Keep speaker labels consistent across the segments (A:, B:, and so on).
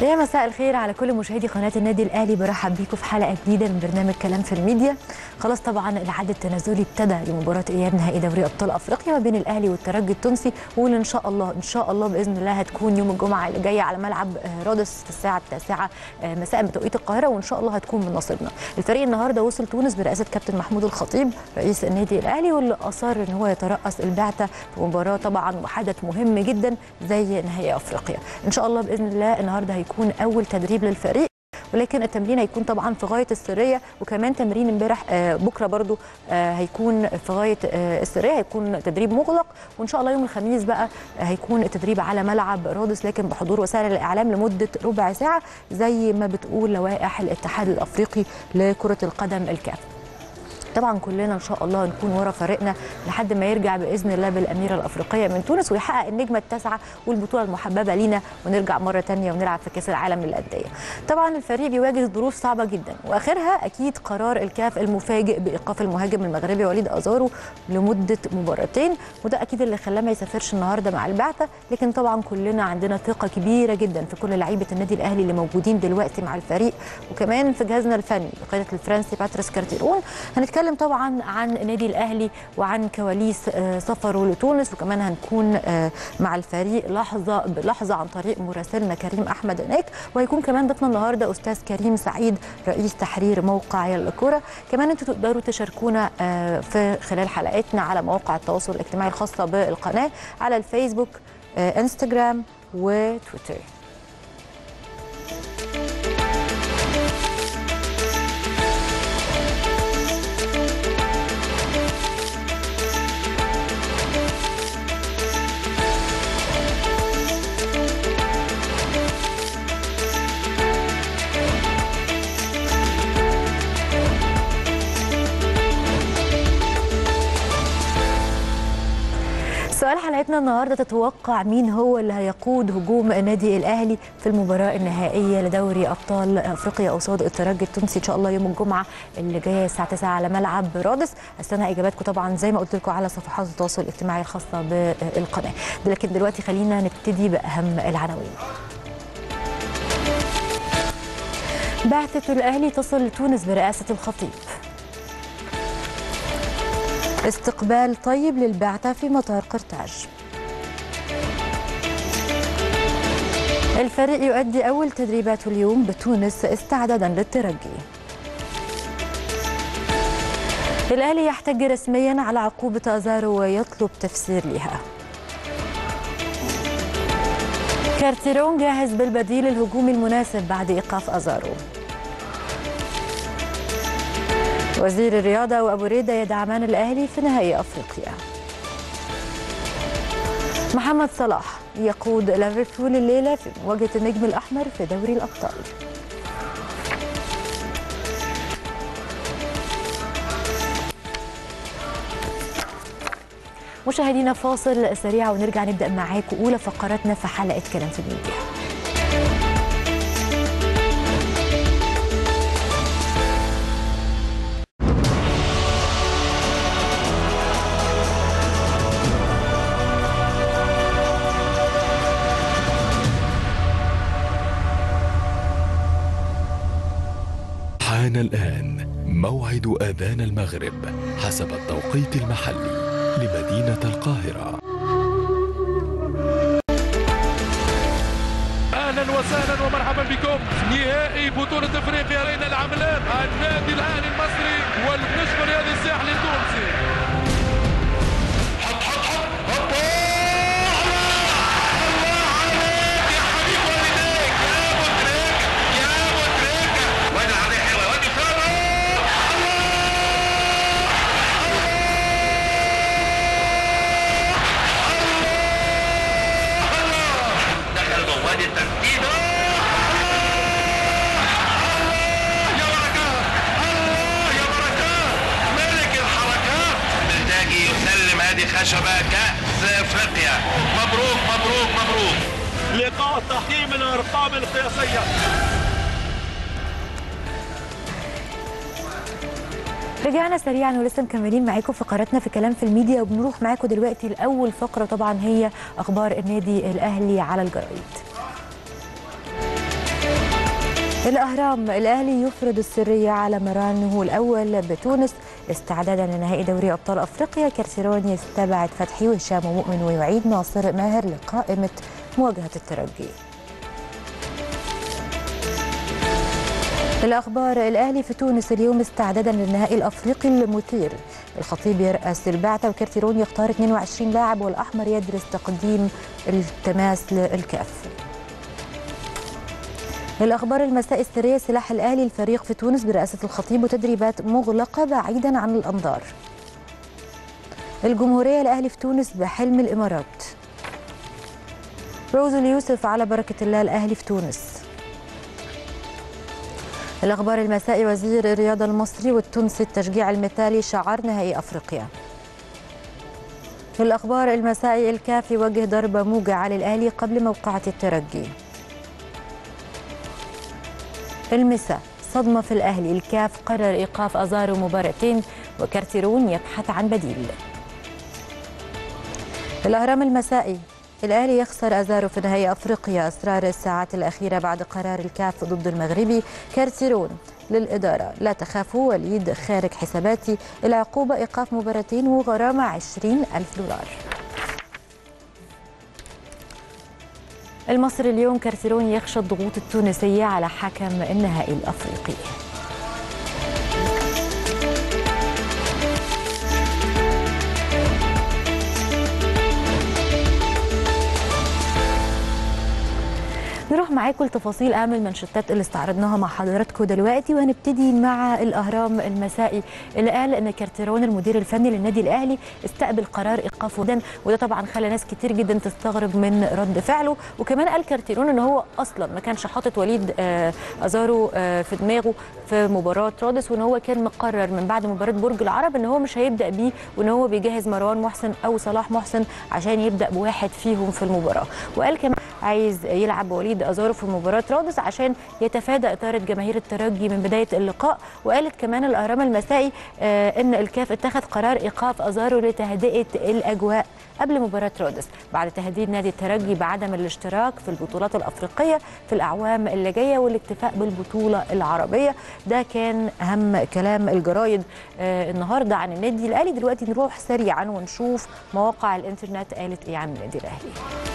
A: يا مساء الخير على كل مشاهدي قناه النادي الاهلي برحب بيكم في حلقه جديده من برنامج كلام في الميديا خلاص طبعا العد التنازلي ابتدى لمباراه اياب نهائي دوري ابطال افريقيا ما بين الاهلي والترجي التونسي واللي ان شاء الله ان شاء الله باذن الله هتكون يوم الجمعه اللي جايه على ملعب رادس في الساعه التاسعه مساء بتوقيت القاهره وان شاء الله هتكون من نصيبنا الفريق النهارده وصل تونس برئاسه كابتن محمود الخطيب رئيس النادي الاهلي واللي اصر ان هو يترأس البعثه في مباراه طبعا وحدث مهم جدا زي نهائي افريقيا ان شاء الله باذن الله النهارده هيكون اول تدريب للفريق ولكن التمرين هيكون طبعا في غايه السريه وكمان تمرين امبارح بكره برضو هيكون في غايه السريه هيكون تدريب مغلق وان شاء الله يوم الخميس بقى هيكون التدريب على ملعب رادس لكن بحضور وسائل الاعلام لمده ربع ساعه زي ما بتقول لوائح الاتحاد الافريقي لكره القدم الكاف طبعا كلنا ان شاء الله نكون ورا فريقنا لحد ما يرجع باذن الله بالاميره الافريقيه من تونس ويحقق النجمه التاسعه والبطوله المحببه لينا ونرجع مره ثانيه ونلعب في كاس العالم للانديه. طبعا الفريق بيواجه ظروف صعبه جدا واخرها اكيد قرار الكاف المفاجئ بايقاف المهاجم المغربي وليد ازارو لمده مباراتين وده اكيد اللي خلاه ما يسافرش النهارده مع البعثه لكن طبعا كلنا عندنا ثقه كبيره جدا في كل لعيبه النادي الاهلي اللي موجودين دلوقتي مع الفريق وكمان في جهازنا الفني بقياده الفرنسي باتريس كارتيرون هنتكلم هنتكلم طبعا عن النادي الاهلي وعن كواليس سفره لتونس وكمان هنكون مع الفريق لحظه بلحظه عن طريق مراسلنا كريم احمد هناك وهيكون كمان ضيفنا النهارده استاذ كريم سعيد رئيس تحرير موقع يلا كوره كمان انتوا تقدروا تشاركونا في خلال حلقاتنا على مواقع التواصل الاجتماعي الخاصه بالقناه على الفيسبوك انستجرام وتويتر سؤال حلقتنا النهارده تتوقع مين هو اللي هيقود هجوم النادي الاهلي في المباراه النهائيه لدوري ابطال افريقيا قصاد الترجي التونسي ان شاء الله يوم الجمعه اللي جايه الساعه 9 على ملعب رادس استنى اجاباتكم طبعا زي ما قلت لكم على صفحات التواصل الاجتماعي الخاصه بالقناه لكن دلوقتي خلينا نبتدي باهم العناوين بعثه الاهلي تصل لتونس برئاسه الخطيب استقبال طيب للبعثة في مطار قرطاج الفريق يؤدي أول تدريباته اليوم بتونس استعدادا للترجي الأهلي يحتج رسميا على عقوبة أزارو ويطلب تفسير لها كارتيرون جاهز بالبديل الهجومي المناسب بعد إيقاف أزارو وزير الرياضة وأبو ريدة يدعمان الأهلي في نهائي أفريقيا محمد صلاح يقود ليفربول الليلة في مواجهة النجم الأحمر في دوري الأبطال مشاهدينا فاصل سريع ونرجع نبدأ معاكم أولى فقراتنا في حلقة كلام في الميديا
B: حان الآن موعد آذان المغرب حسب التوقيت المحلي لمدينة القاهرة
C: اهلا وسهلا ومرحبا بكم نهائي بطولة افريقيا بين العملاق النادي الاهلي المصري والنجم رياضي الساحلي التونسي حط حط حط الله عليك يا حبيب والديك يا ابو تريكه يا ابو تريكه وين العرضيه حلوه وين دخل جوه وادي التسديد يا بركات الله يا بركات ملك الحركات بلداجي يسلم هذه خشبة كأس افريقيا مبروك مبروك مبروك
D: لقاء تحكيم الارقام القياسيه
A: رجعنا سريعا ولسه مكملين معاكم فقراتنا في كلام في الميديا وبنروح معاكم دلوقتي لاول فقره طبعا هي اخبار النادي الاهلي على الجرايد الأهرام الأهلي يفرض السرية على مرانه الأول بتونس استعدادا لنهائي دوري أبطال أفريقيا كارسيرون يستبعد فتحي وهشام ومؤمن ويعيد ناصر ماهر لقائمة مواجهة الترجي الأخبار الأهلي في تونس اليوم استعدادا للنهائي الأفريقي المثير الخطيب يرأس البعثة وكارتيرون يختار 22 لاعب والأحمر يدرس تقديم التماس للكاف الأخبار المساء السرية سلاح الأهلي الفريق في تونس برئاسة الخطيب وتدريبات مغلقة بعيدا عن الأنظار الجمهورية الأهلي في تونس بحلم الإمارات روز اليوسف على بركة الله الأهلي في تونس الأخبار المساء وزير الرياضة المصري والتونسي التشجيع المثالي شعار نهائي أفريقيا الأخبار المساء الكاف يوجه ضربة موجعة للأهلي قبل موقعة الترجي المساء صدمة في الأهلي الكاف قرر إيقاف أزارو مباراتين وكارتيرون يبحث عن بديل الأهرام المسائي الأهلي يخسر أزارو في نهائي أفريقيا أسرار الساعات الأخيرة بعد قرار الكاف ضد المغربي كارتيرون للإدارة لا تخافوا وليد خارج حساباتي العقوبة إيقاف مباراتين وغرامة 20 ألف دولار المصري اليوم كارتيرون يخشى الضغوط التونسية على حكم النهائي الأفريقي نروح معاكم لتفاصيل اهم المنشطات اللي استعرضناها مع حضراتكم دلوقتي وهنبتدي مع الاهرام المسائي اللي قال ان كارتيرون المدير الفني للنادي الاهلي استقبل قرار ايقافه جدا وده طبعا خلى ناس كتير جدا تستغرب من رد فعله وكمان قال كارتيرون ان هو اصلا ما كانش حاطط وليد آه ازارو آه في دماغه في مباراه رادس وان هو كان مقرر من بعد مباراه برج العرب ان هو مش هيبدا بيه وان هو بيجهز مروان محسن او صلاح محسن عشان يبدا بواحد فيهم في المباراه وقال كمان عايز يلعب وليد ازارو في مباراه رادس عشان يتفادى اثاره جماهير الترجي من بدايه اللقاء وقالت كمان الاهرام المسائي آه ان الكاف اتخذ قرار ايقاف ازارو لتهدئه الاجواء قبل مباراه رادس بعد تهديد نادي الترجي بعدم الاشتراك في البطولات الافريقيه في الاعوام اللي جايه والاكتفاء بالبطوله العربيه ده كان اهم كلام الجرايد آه النهارده عن النادي الاهلي دلوقتي نروح سريعا ونشوف مواقع الانترنت قالت ايه عن النادي الاهلي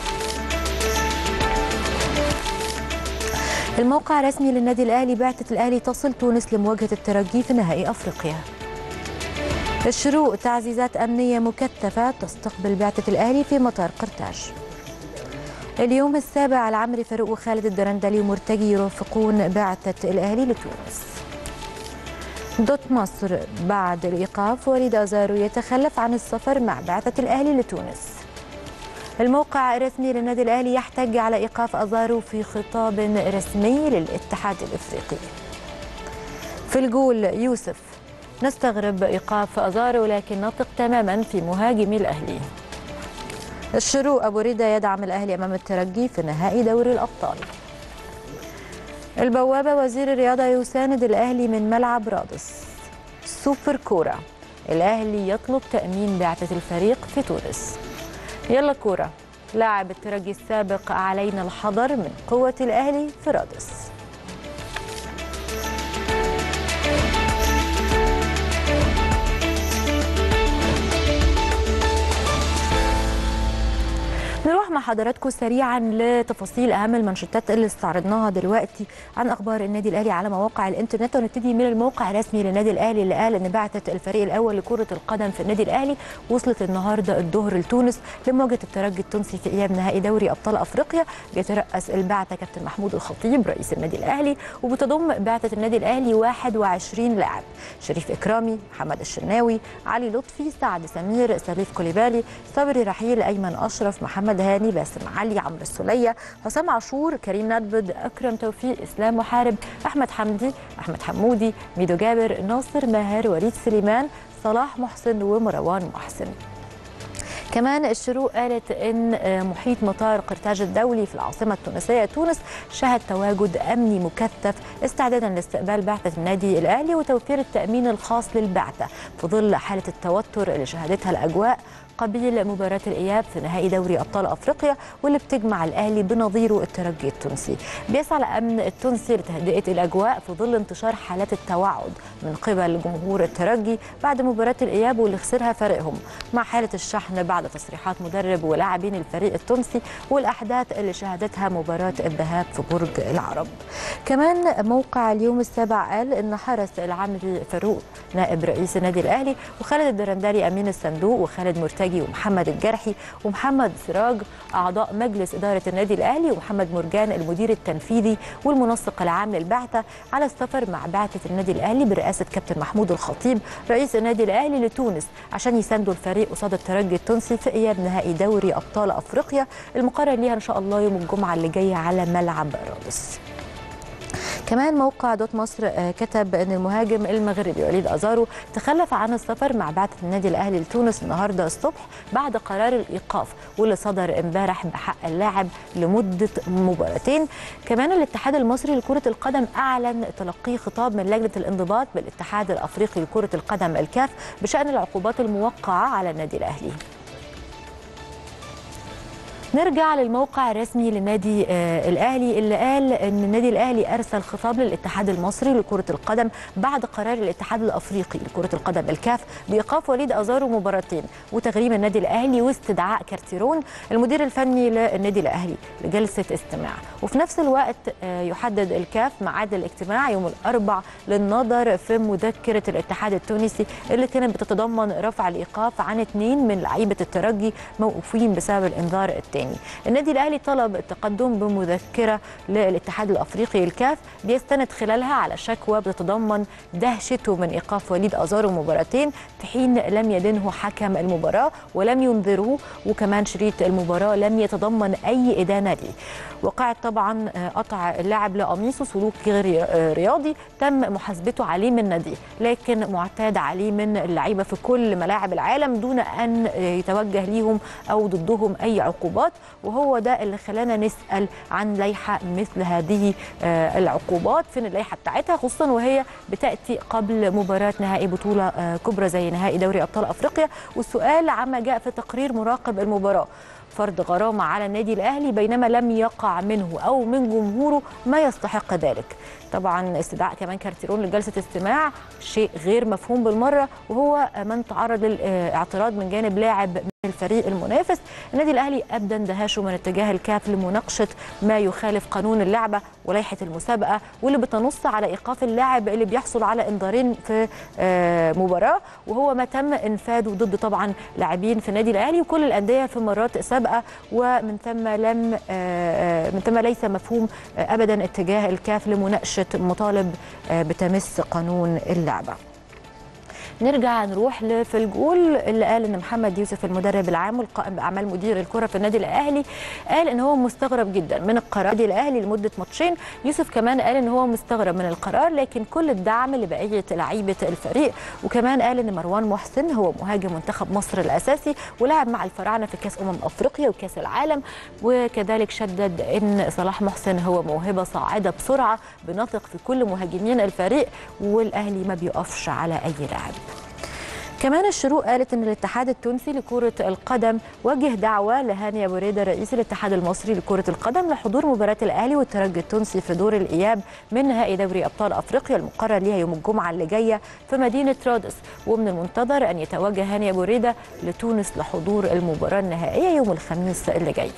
A: الموقع الرسمي للنادي الاهلي بعثه الاهلي تصل تونس لمواجهه الترجي في نهائي افريقيا الشروق تعزيزات امنيه مكثفه تستقبل بعثه الاهلي في مطار قرطاج اليوم السابع العمري فاروق وخالد الدرندلي ومرتجي يرافقون بعثه الاهلي لتونس دوت مصر بعد الايقاف وليد ازارو يتخلف عن السفر مع بعثه الاهلي لتونس الموقع الرسمي للنادي الاهلي يحتج على ايقاف ازارو في خطاب رسمي للاتحاد الافريقي. في الجول يوسف نستغرب ايقاف ازارو لكن نثق تماما في مهاجمي الاهلي. الشروق ابو ريده يدعم الاهلي امام الترجي في نهائي دوري الابطال. البوابه وزير الرياضه يساند الاهلي من ملعب رادس. سوبر كوره الاهلي يطلب تامين بعثه الفريق في تونس. يلا كورة لاعب الترجي السابق علينا الحذر من قوة الأهلي في رادس نروح مع حضراتكم سريعا لتفاصيل اهم المنشطات اللي استعرضناها دلوقتي عن اخبار النادي الاهلي على مواقع الانترنت ونبتدي من الموقع الرسمي للنادي الاهلي اللي قال ان بعثه الفريق الاول لكره القدم في النادي الاهلي وصلت النهارده الظهر لتونس لمواجهه الترجي التونسي في اياب نهائي دوري ابطال افريقيا بيترأس البعثه كابتن محمود الخطيب رئيس النادي الاهلي وبتضم بعثه النادي الاهلي 21 لاعب شريف اكرامي محمد الشناوي علي لطفي سعد سمير سليف كوليبالي صبري رحيل ايمن اشرف محمد هاني باسم علي عمرو السوليه حسام عاشور كريم ندبد اكرم توفيق اسلام محارب احمد حمدي احمد حمودي ميدو جابر ناصر ماهر وليد سليمان صلاح محسن ومروان محسن كمان الشروق قالت ان محيط مطار قرطاج الدولي في العاصمه التونسيه تونس شهد تواجد امني مكثف استعدادا لاستقبال بعثه النادي الاهلي وتوفير التامين الخاص للبعثه في ظل حاله التوتر اللي شهدتها الاجواء قبيل مباراة الإياب في نهائي دوري أبطال أفريقيا واللي بتجمع الأهلي بنظيره الترجي التونسي بيسعى الأمن التونسي لتهدئة الأجواء في ظل انتشار حالات التوعد من قبل جمهور الترجي بعد مباراة الإياب واللي خسرها فريقهم مع حالة الشحن بعد تصريحات مدرب ولاعبين الفريق التونسي والأحداث اللي شهدتها مباراة الذهاب في برج العرب كمان موقع اليوم السابع قال ان حرس العمري فاروق نائب رئيس النادي الاهلي وخالد الدرندلي امين الصندوق وخالد مرتجي ومحمد الجرحي ومحمد سراج اعضاء مجلس اداره النادي الاهلي ومحمد مرجان المدير التنفيذي والمنسق العام للبعثه على السفر مع بعثه النادي الاهلي برئاسه كابتن محمود الخطيب رئيس النادي الاهلي لتونس عشان يساندوا الفريق قصاد الترجي التونسي في اياب نهائي دوري ابطال افريقيا المقرر ليها ان شاء الله يوم الجمعه اللي جايه على ملعب رادس كمان موقع دوت مصر آه، كتب ان المهاجم المغربي وليد ازارو تخلف عن السفر مع بعثه النادي الاهلي لتونس النهارده الصبح بعد قرار الايقاف واللي صدر امبارح بحق اللاعب لمده مباراتين كمان الاتحاد المصري لكره القدم اعلن تلقيه خطاب من لجنه الانضباط بالاتحاد الافريقي لكره القدم الكاف بشان العقوبات الموقعه على النادي الاهلي نرجع للموقع الرسمي للنادي آه الاهلي اللي قال ان النادي الاهلي ارسل خطاب للاتحاد المصري لكره القدم بعد قرار الاتحاد الافريقي لكره القدم الكاف بايقاف وليد ازارو مباراتين وتغريم النادي الاهلي واستدعاء كارتيرون المدير الفني للنادي الاهلي لجلسه استماع وفي نفس الوقت آه يحدد الكاف ميعاد الاجتماع يوم الاربع للنظر في مذكره الاتحاد التونسي اللي كانت بتتضمن رفع الايقاف عن اثنين من لعيبه الترجي موقوفين بسبب الانذار الثاني النادي الاهلي طلب التقدم بمذكره للاتحاد الافريقي الكاف بيستند خلالها على شكوى بتتضمن دهشته من ايقاف وليد ازارو مباراتين في حين لم يدنه حكم المباراه ولم ينذره وكمان شريط المباراه لم يتضمن اي ادانه ليه وقعت طبعا قطع اللاعب لقميصه سلوك غير رياضي تم محاسبته عليه من ناديه لكن معتاد عليه من اللعيبه في كل ملاعب العالم دون ان يتوجه ليهم او ضدهم اي عقوبات وهو ده اللي خلانا نسال عن لائحه مثل هذه العقوبات فين اللائحه بتاعتها خصوصا وهي بتاتي قبل مباراه نهائي بطوله كبرى زي نهائي دوري ابطال افريقيا والسؤال عما جاء في تقرير مراقب المباراه فرض غرامة على النادي الأهلي بينما لم يقع منه أو من جمهوره ما يستحق ذلك طبعا استدعاء كمان كارتيرون لجلسة استماع شيء غير مفهوم بالمرة وهو من تعرض للاعتراض من جانب لاعب من الفريق المنافس النادي الأهلي أبدى اندهاشه من اتجاه الكاف لمناقشة ما يخالف قانون اللعبة ولائحة المسابقة واللي بتنص على إيقاف اللاعب اللي بيحصل على إنذارين في مباراة وهو ما تم إنفاذه ضد طبعا لاعبين في النادي الأهلي وكل الأندية في مرات سابقة ومن ثم لم من ثم ليس مفهوم أبدا اتجاه الكاف لمناقشة مطالب بتمس قانون اللعبة نرجع نروح لفلجول اللي قال ان محمد يوسف المدرب العام والقائم باعمال مدير الكره في النادي الاهلي قال ان هو مستغرب جدا من القرار النادي الاهلي لمده ماتشين يوسف كمان قال ان هو مستغرب من القرار لكن كل الدعم لبقيه لعيبه الفريق وكمان قال ان مروان محسن هو مهاجم منتخب مصر الاساسي ولعب مع الفراعنه في كاس امم افريقيا وكاس العالم وكذلك شدد ان صلاح محسن هو موهبه صاعده بسرعه بنثق في كل مهاجمين الفريق والاهلي ما بيقفش على اي لاعب كمان الشروق قالت ان الاتحاد التونسي لكره القدم وجه دعوه لهاني ابو ريده رئيس الاتحاد المصري لكره القدم لحضور مباراه الاهلي والترجي التونسي في دور الاياب من نهائي دوري ابطال افريقيا المقرر ليها يوم الجمعه اللي جايه في مدينه رادس ومن المنتظر ان يتوجه هاني ابو ريده لتونس لحضور المباراه النهائيه يوم الخميس اللي جاي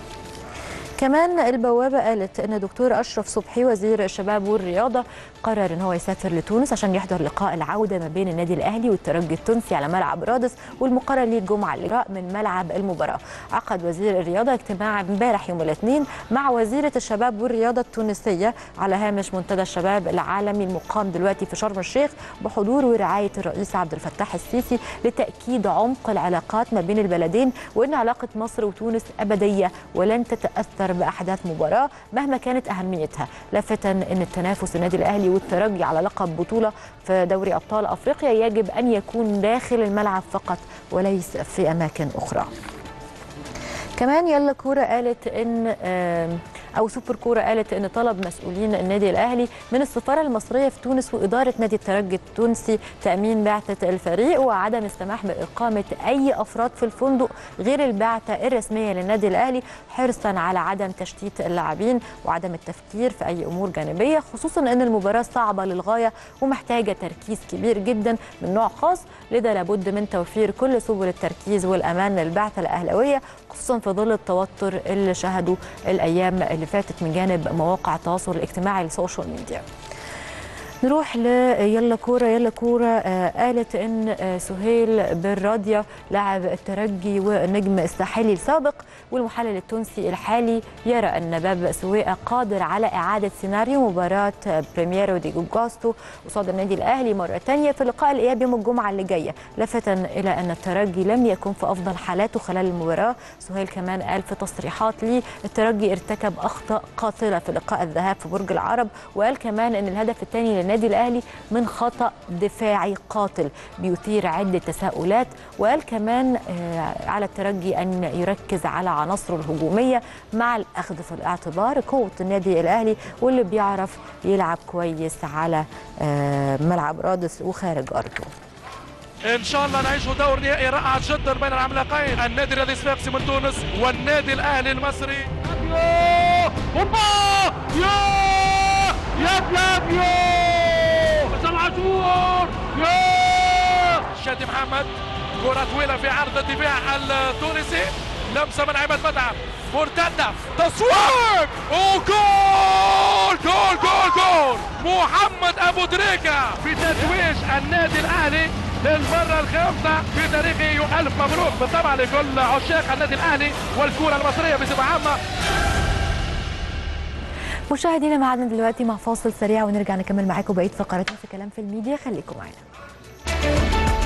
A: كمان البوابة قالت أن دكتور أشرف صبحي وزير الشباب والرياضة قرر أن هو يسافر لتونس عشان يحضر لقاء العودة ما بين النادي الأهلي والترجي التونسي على ملعب رادس والمقرر ليه الجمعة اللي من ملعب المباراة عقد وزير الرياضة اجتماع امبارح يوم الاثنين مع وزيرة الشباب والرياضة التونسية على هامش منتدى الشباب العالمي المقام دلوقتي في شرم الشيخ بحضور ورعاية الرئيس عبد الفتاح السيسي لتأكيد عمق العلاقات ما بين البلدين وأن علاقة مصر وتونس أبدية ولن تتأثر باحداث مباراه مهما كانت اهميتها لافتا ان التنافس النادي الاهلي والترجي على لقب بطوله في دوري ابطال افريقيا يجب ان يكون داخل الملعب فقط وليس في اماكن اخرى كمان يلا كوره قالت ان او سوبر كوره قالت ان طلب مسؤولين النادي الاهلي من السفاره المصريه في تونس واداره نادي الترجي التونسي تامين بعثه الفريق وعدم السماح باقامه اي افراد في الفندق غير البعثه الرسميه للنادي الاهلي حرصا على عدم تشتيت اللاعبين وعدم التفكير في اي امور جانبيه خصوصا ان المباراه صعبه للغايه ومحتاجه تركيز كبير جدا من نوع خاص لذا لابد من توفير كل سبل التركيز والامان للبعثه الاهلاويه خصوصا في ظل التوتر اللي شهدوا الايام اللي فاتت من جانب مواقع التواصل الاجتماعي السوشيال ميديا نروح ل يلا كوره يلا كوره آه قالت ان آه سهيل بن راضيه لاعب الترجي والنجم الساحلي السابق والمحلل التونسي الحالي يرى ان باب سويقه قادر على اعاده سيناريو مباراه بريميرو دي جوستو قصاد النادي الاهلي مره ثانيه في لقاء الاياب يوم الجمعه اللي جايه لافتا الى ان الترجي لم يكن في افضل حالاته خلال المباراه سهيل كمان قال في تصريحات ليه الترجي ارتكب اخطاء قاتله في لقاء الذهاب في برج العرب وقال كمان ان الهدف الثاني للنادي الاهلي من خطا دفاعي قاتل بيثير عده تساؤلات وقال كمان آه على الترجي ان يركز على عناصره الهجوميه مع الاخذ في الاعتبار قوه النادي الاهلي واللي بيعرف يلعب كويس على آه ملعب رادس وخارج ارضه
C: ان شاء الله نعيش دور نهائي رائع جدا بين العملاقين النادي الرياضي الصفاقسي من تونس والنادي الاهلي المصري اوبا يا يا فلافيو عاشور يا شادي محمد كرة طويلة في عرض الدفاع التونسي لمسة من عماد متعب مرتدة تصويب وجول جول جول جول محمد ابو تريكة بتتويج النادي الاهلي للمرة الخامسة في تاريخه ألف مبروك بالطبع لكل عشاق النادي الأهلي والكرة المصرية بصفة عامة
A: مشاهدينا معنا دلوقتي مع فاصل سريع ونرجع نكمل معاكم بقيه فقراتنا في كلام في الميديا خليكم معانا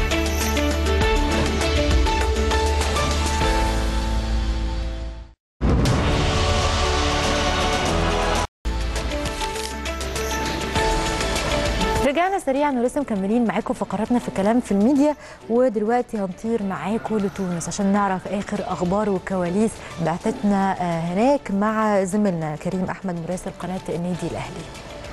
A: رجعنا سريعا ولسه مكملين معاكم فقراتنا في كلام في الميديا ودلوقتي هنطير معاكم لتونس عشان نعرف اخر اخبار وكواليس بعثتنا هناك مع زميلنا كريم احمد مراسل قناه النادي الاهلي.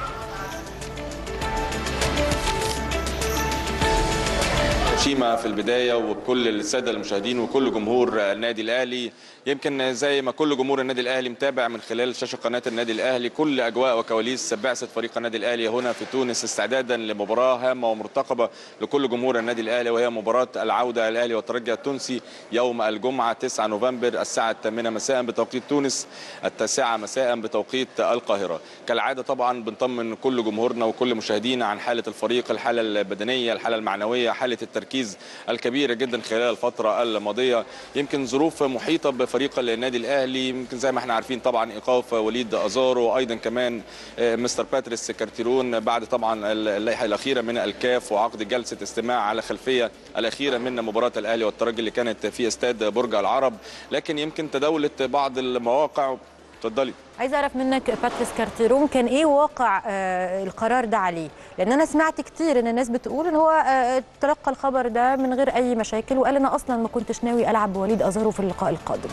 E: شيما في البدايه وبكل الساده المشاهدين وكل جمهور النادي الاهلي يمكن زي ما كل جمهور النادي الاهلي متابع من خلال شاشه قناه النادي الاهلي كل اجواء وكواليس بعثه فريق النادي الاهلي هنا في تونس استعدادا لمباراه هامه ومرتقبه لكل جمهور النادي الاهلي وهي مباراه العوده الاهلي والترجي التونسي يوم الجمعه 9 نوفمبر الساعه 8 مساء بتوقيت تونس التاسعه مساء بتوقيت القاهره كالعاده طبعا بنطمن كل جمهورنا وكل مشاهدينا عن حاله الفريق الحاله البدنيه الحاله المعنويه حاله التركيز الكبيره جدا خلال الفتره الماضيه يمكن ظروف محيطه بفريق النادي الاهلي يمكن زي ما احنا عارفين طبعا ايقاف وليد ازارو وايضا كمان مستر باتريس كارتيرون بعد طبعا اللائحه الاخيره من الكاف وعقد جلسه استماع على خلفيه الاخيره من مباراه الاهلي والترجي اللي كانت في استاد برج العرب لكن يمكن تداولت بعض المواقع اتفضلي
A: عايزه اعرف منك باتريس كارتيرون كان ايه واقع آه القرار ده عليه لان انا سمعت كتير ان الناس بتقول ان هو آه تلقى الخبر ده من غير اي مشاكل وقال انا اصلا ما كنتش ناوي العب بوليد ازارو في اللقاء القادم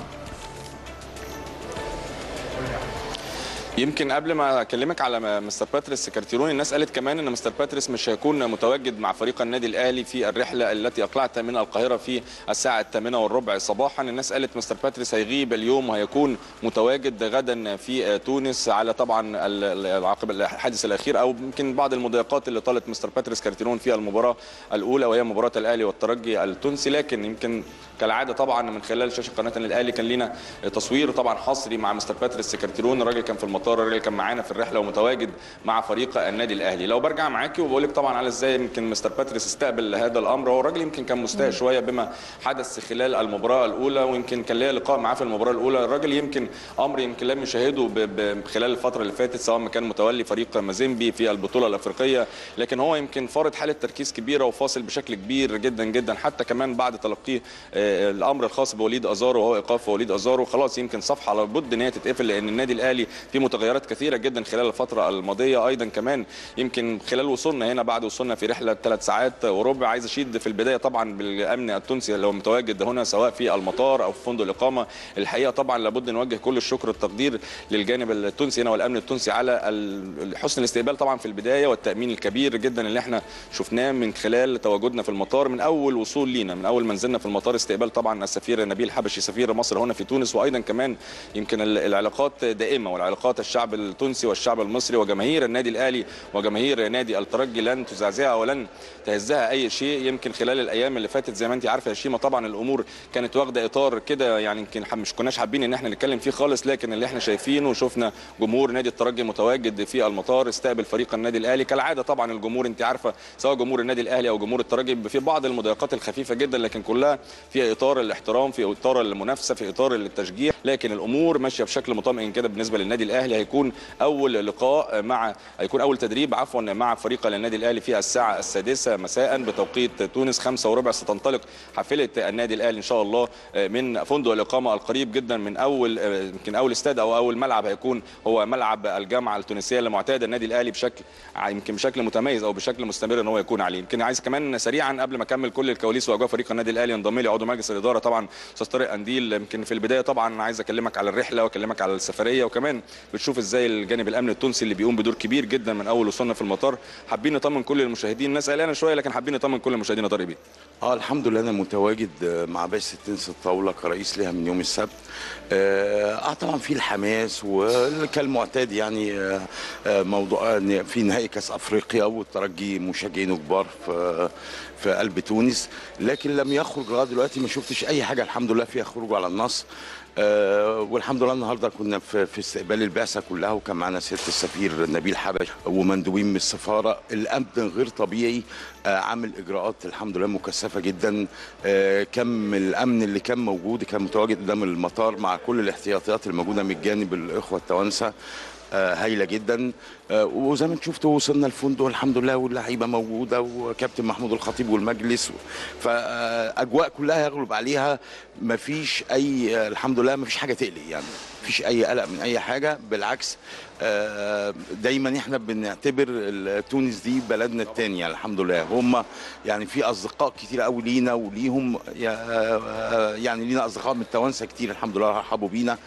E: يمكن قبل ما اكلمك على مستر باتريس كارتيرون الناس قالت كمان ان مستر باتريس مش هيكون متواجد مع فريق النادي الاهلي في الرحله التي اقلعت من القاهره في الساعه الثامنة والربع صباحا الناس قالت مستر باتريس هيغيب اليوم وهيكون متواجد غدا في تونس على طبعا عقب الحادث الاخير او يمكن بعض المضايقات اللي طالت مستر باتريس كارتيرون في المباراه الاولى وهي مباراه الاهلي والترجي التونسي لكن يمكن كالعاده طبعا من خلال شاشه قناه الاهلي كان لينا تصوير طبعا حصري مع مستر باتريس كارتيرون الراجل كان في المطار الراجل كان معانا في الرحله ومتواجد مع فريق النادي الاهلي لو برجع معاكي وبقول لك طبعا على ازاي يمكن مستر باتريس استقبل هذا الامر هو الراجل يمكن كان مستاء شويه بما حدث خلال المباراه الاولى ويمكن كان ليا لقاء معاه في المباراه الاولى الراجل يمكن امر يمكن لم يشاهده خلال الفتره اللي فاتت سواء ما كان متولي فريق مازيمبي في البطوله الافريقيه لكن هو يمكن فرض حاله تركيز كبيره وفاصل بشكل كبير جدا جدا حتى كمان بعد تلقيه الامر الخاص بوليد ازارو وهو ايقاف وليد ازارو خلاص يمكن صفحه لابد ان هي تتقفل لان النادي الاهلي في متواجد تغيرات كثيره جدا خلال الفتره الماضيه ايضا كمان يمكن خلال وصولنا هنا بعد وصولنا في رحله ثلاث ساعات وربع عايز اشيد في البدايه طبعا بالامن التونسي اللي هو متواجد هنا سواء في المطار او في فندق الاقامه الحقيقه طبعا لابد نوجه كل الشكر والتقدير للجانب التونسي هنا والامن التونسي على ال- حسن الاستقبال طبعا في البدايه والتامين الكبير جدا اللي احنا شفناه من خلال تواجدنا في المطار من اول وصول لينا من اول ما نزلنا في المطار استقبال طبعا السفير نبيل حبشي سفير مصر هنا في تونس وايضا كمان يمكن ال- العلاقات دائمه والعلاقات الشعب التونسي والشعب المصري وجماهير النادي الاهلي وجماهير نادي الترجي لن تزعزعها ولن تهزها اي شيء يمكن خلال الايام اللي فاتت زي ما انت عارفه يا شيماء طبعا الامور كانت واخده اطار كده يعني يمكن ح- مش كناش حابين ان احنا نتكلم فيه خالص لكن اللي احنا شايفينه وشفنا جمهور نادي الترجي متواجد في المطار استقبل فريق النادي الاهلي كالعاده طبعا الجمهور انت عارفه سواء جمهور النادي الاهلي او جمهور الترجي بيبقى في بعض المضايقات الخفيفه جدا لكن كلها في اطار الاحترام في اطار المنافسه في اطار التشجيع لكن الامور ماشيه بشكل مطمئن كده بالنسبه للنادي الاهلي هيكون اول لقاء مع هيكون اول تدريب عفوا مع فريق النادي الاهلي في الساعه السادسه مساء بتوقيت تونس خمسة وربع ستنطلق حافله النادي الاهلي ان شاء الله من فندق الاقامه القريب جدا من اول يمكن اول استاد او اول ملعب هيكون هو ملعب الجامعه التونسيه اللي معتاد النادي الاهلي بشكل يمكن بشكل متميز او بشكل مستمر ان هو يكون عليه يمكن عايز كمان سريعا قبل ما اكمل كل الكواليس واجواء فريق النادي الاهلي انضم لي عضو مجلس الاداره طبعا استاذ طارق قنديل يمكن في البدايه طبعا عايز اكلمك على الرحله واكلمك على السفريه وكمان بتشوف ازاي الجانب الامن التونسي اللي بيقوم بدور كبير جدا من اول وصولنا في المطار حابين نطمن كل المشاهدين الناس قلقانه شويه لكن حابين نطمن كل المشاهدين يا طارق بيه
F: اه الحمد لله انا متواجد آه، مع بعثه تنس الطاوله كرئيس ليها من يوم السبت اه آه، طبعا في الحماس وكالمعتاد يعني آه، آه، موضوع إن في نهائي كاس افريقيا والترجي مشجعينه كبار في في قلب تونس لكن لم يخرج لغايه دلوقتي ما شفتش اي حاجه الحمد لله فيها خروج على النص آه، والحمد لله النهارده كنا في, في استقبال البعثه كلها وكان معنا سياده السفير نبيل حبش ومندوبين من السفاره الامن غير طبيعي آه، عامل اجراءات الحمد لله مكثفه جدا آه، كم الامن اللي كان موجود كان متواجد قدام المطار مع كل الاحتياطيات الموجوده من جانب الاخوه التوانسه آه، هايله جدا آه، وزي ما انتم شفتوا وصلنا الفندق الحمد لله واللعيبه موجوده وكابتن محمود الخطيب والمجلس فاجواء كلها يغلب عليها ما فيش اي آه، الحمد لله ما فيش حاجه تقلق يعني ما فيش اي قلق من اي حاجه بالعكس آه، دايما احنا بنعتبر ال- تونس دي بلدنا الثانيه الحمد لله هم يعني في اصدقاء كتير قوي لينا وليهم يا- آه، يعني لينا اصدقاء من التوانسه كتير الحمد لله رحبوا بينا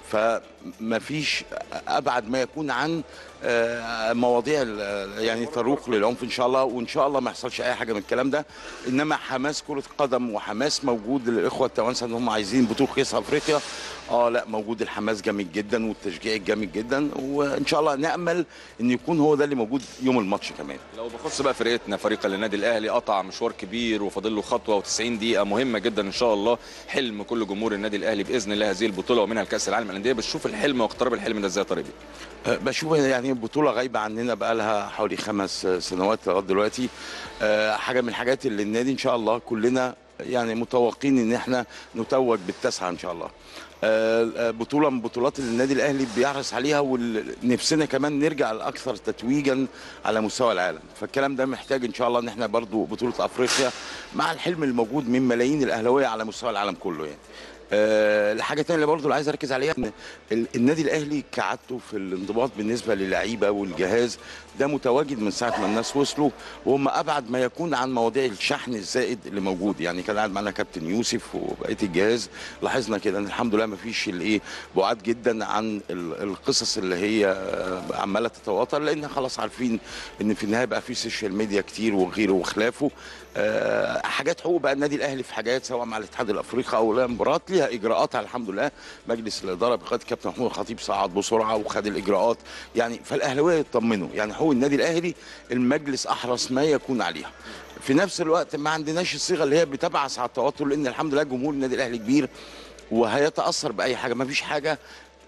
F: فما فيش ابعد ما يكون عن آه، مواضيع ال- يعني تروق للعنف ان شاء الله وان شاء الله ما يحصلش اي حاجه من الكلام ده انما حماس كره قدم وحماس موجود للاخوه التوانسه ان هم عايزين بطوله كاس افريقيا اه لا موجود الحماس جامد جدا والتشجيع جامد جدا وان شاء الله نامل ان يكون هو ده اللي موجود يوم الماتش كمان
E: لو بخص بقى فرقتنا فريق النادي الاهلي قطع مشوار كبير وفاضل له خطوه و90 دقيقه مهمه جدا ان شاء الله حلم كل جمهور النادي الاهلي باذن الله هذه البطوله ومنها الكاس العالم للانديه بتشوف الحلم واقتراب الحلم ده ازاي يا طارق بيه؟
F: أه، بشوف يعني بطولة غايبة عننا بقى لها حوالي خمس سنوات لغاية دلوقتي أه، حاجة من الحاجات اللي النادي إن شاء الله كلنا يعني متوقعين إن إحنا نتوج بالتسعة إن شاء الله أه، أه، بطولة من بطولات اللي النادي الأهلي بيحرص عليها ونفسنا كمان نرجع الأكثر تتويجا على مستوى العالم فالكلام ده محتاج إن شاء الله إن إحنا برضو بطولة أفريقيا مع الحلم الموجود من ملايين الأهلاوية على مستوى العالم كله يعني آه، الحاجه الثانيه اللي برضه اللي عايز اركز عليها ان ال- النادي الاهلي كعادته في الانضباط بالنسبه للعيبه والجهاز ده متواجد من ساعه ما الناس وصلوا وهم ابعد ما يكون عن مواضيع الشحن الزائد اللي موجود يعني كان قاعد معانا كابتن يوسف وبقيه الجهاز لاحظنا كده ان الحمد لله ما فيش الايه بعاد جدا عن ال- القصص اللي هي آه، عماله تتواتر لان خلاص عارفين ان في النهايه بقى في سوشيال ميديا كتير وغيره وخلافه آه، حاجات حقوق بقى النادي الاهلي في حاجات سواء مع الاتحاد الافريقي او المباراه ليها اجراءاتها الحمد لله مجلس الاداره بقياده الكابتن محمود الخطيب صعد بسرعه وخد الاجراءات يعني فالاهلاويه يطمنوا يعني حقوق النادي الاهلي المجلس احرص ما يكون عليها في نفس الوقت ما عندناش الصيغه اللي هي بتبعث على التوتر لان الحمد لله جمهور النادي الاهلي كبير وهيتاثر باي حاجه ما فيش حاجه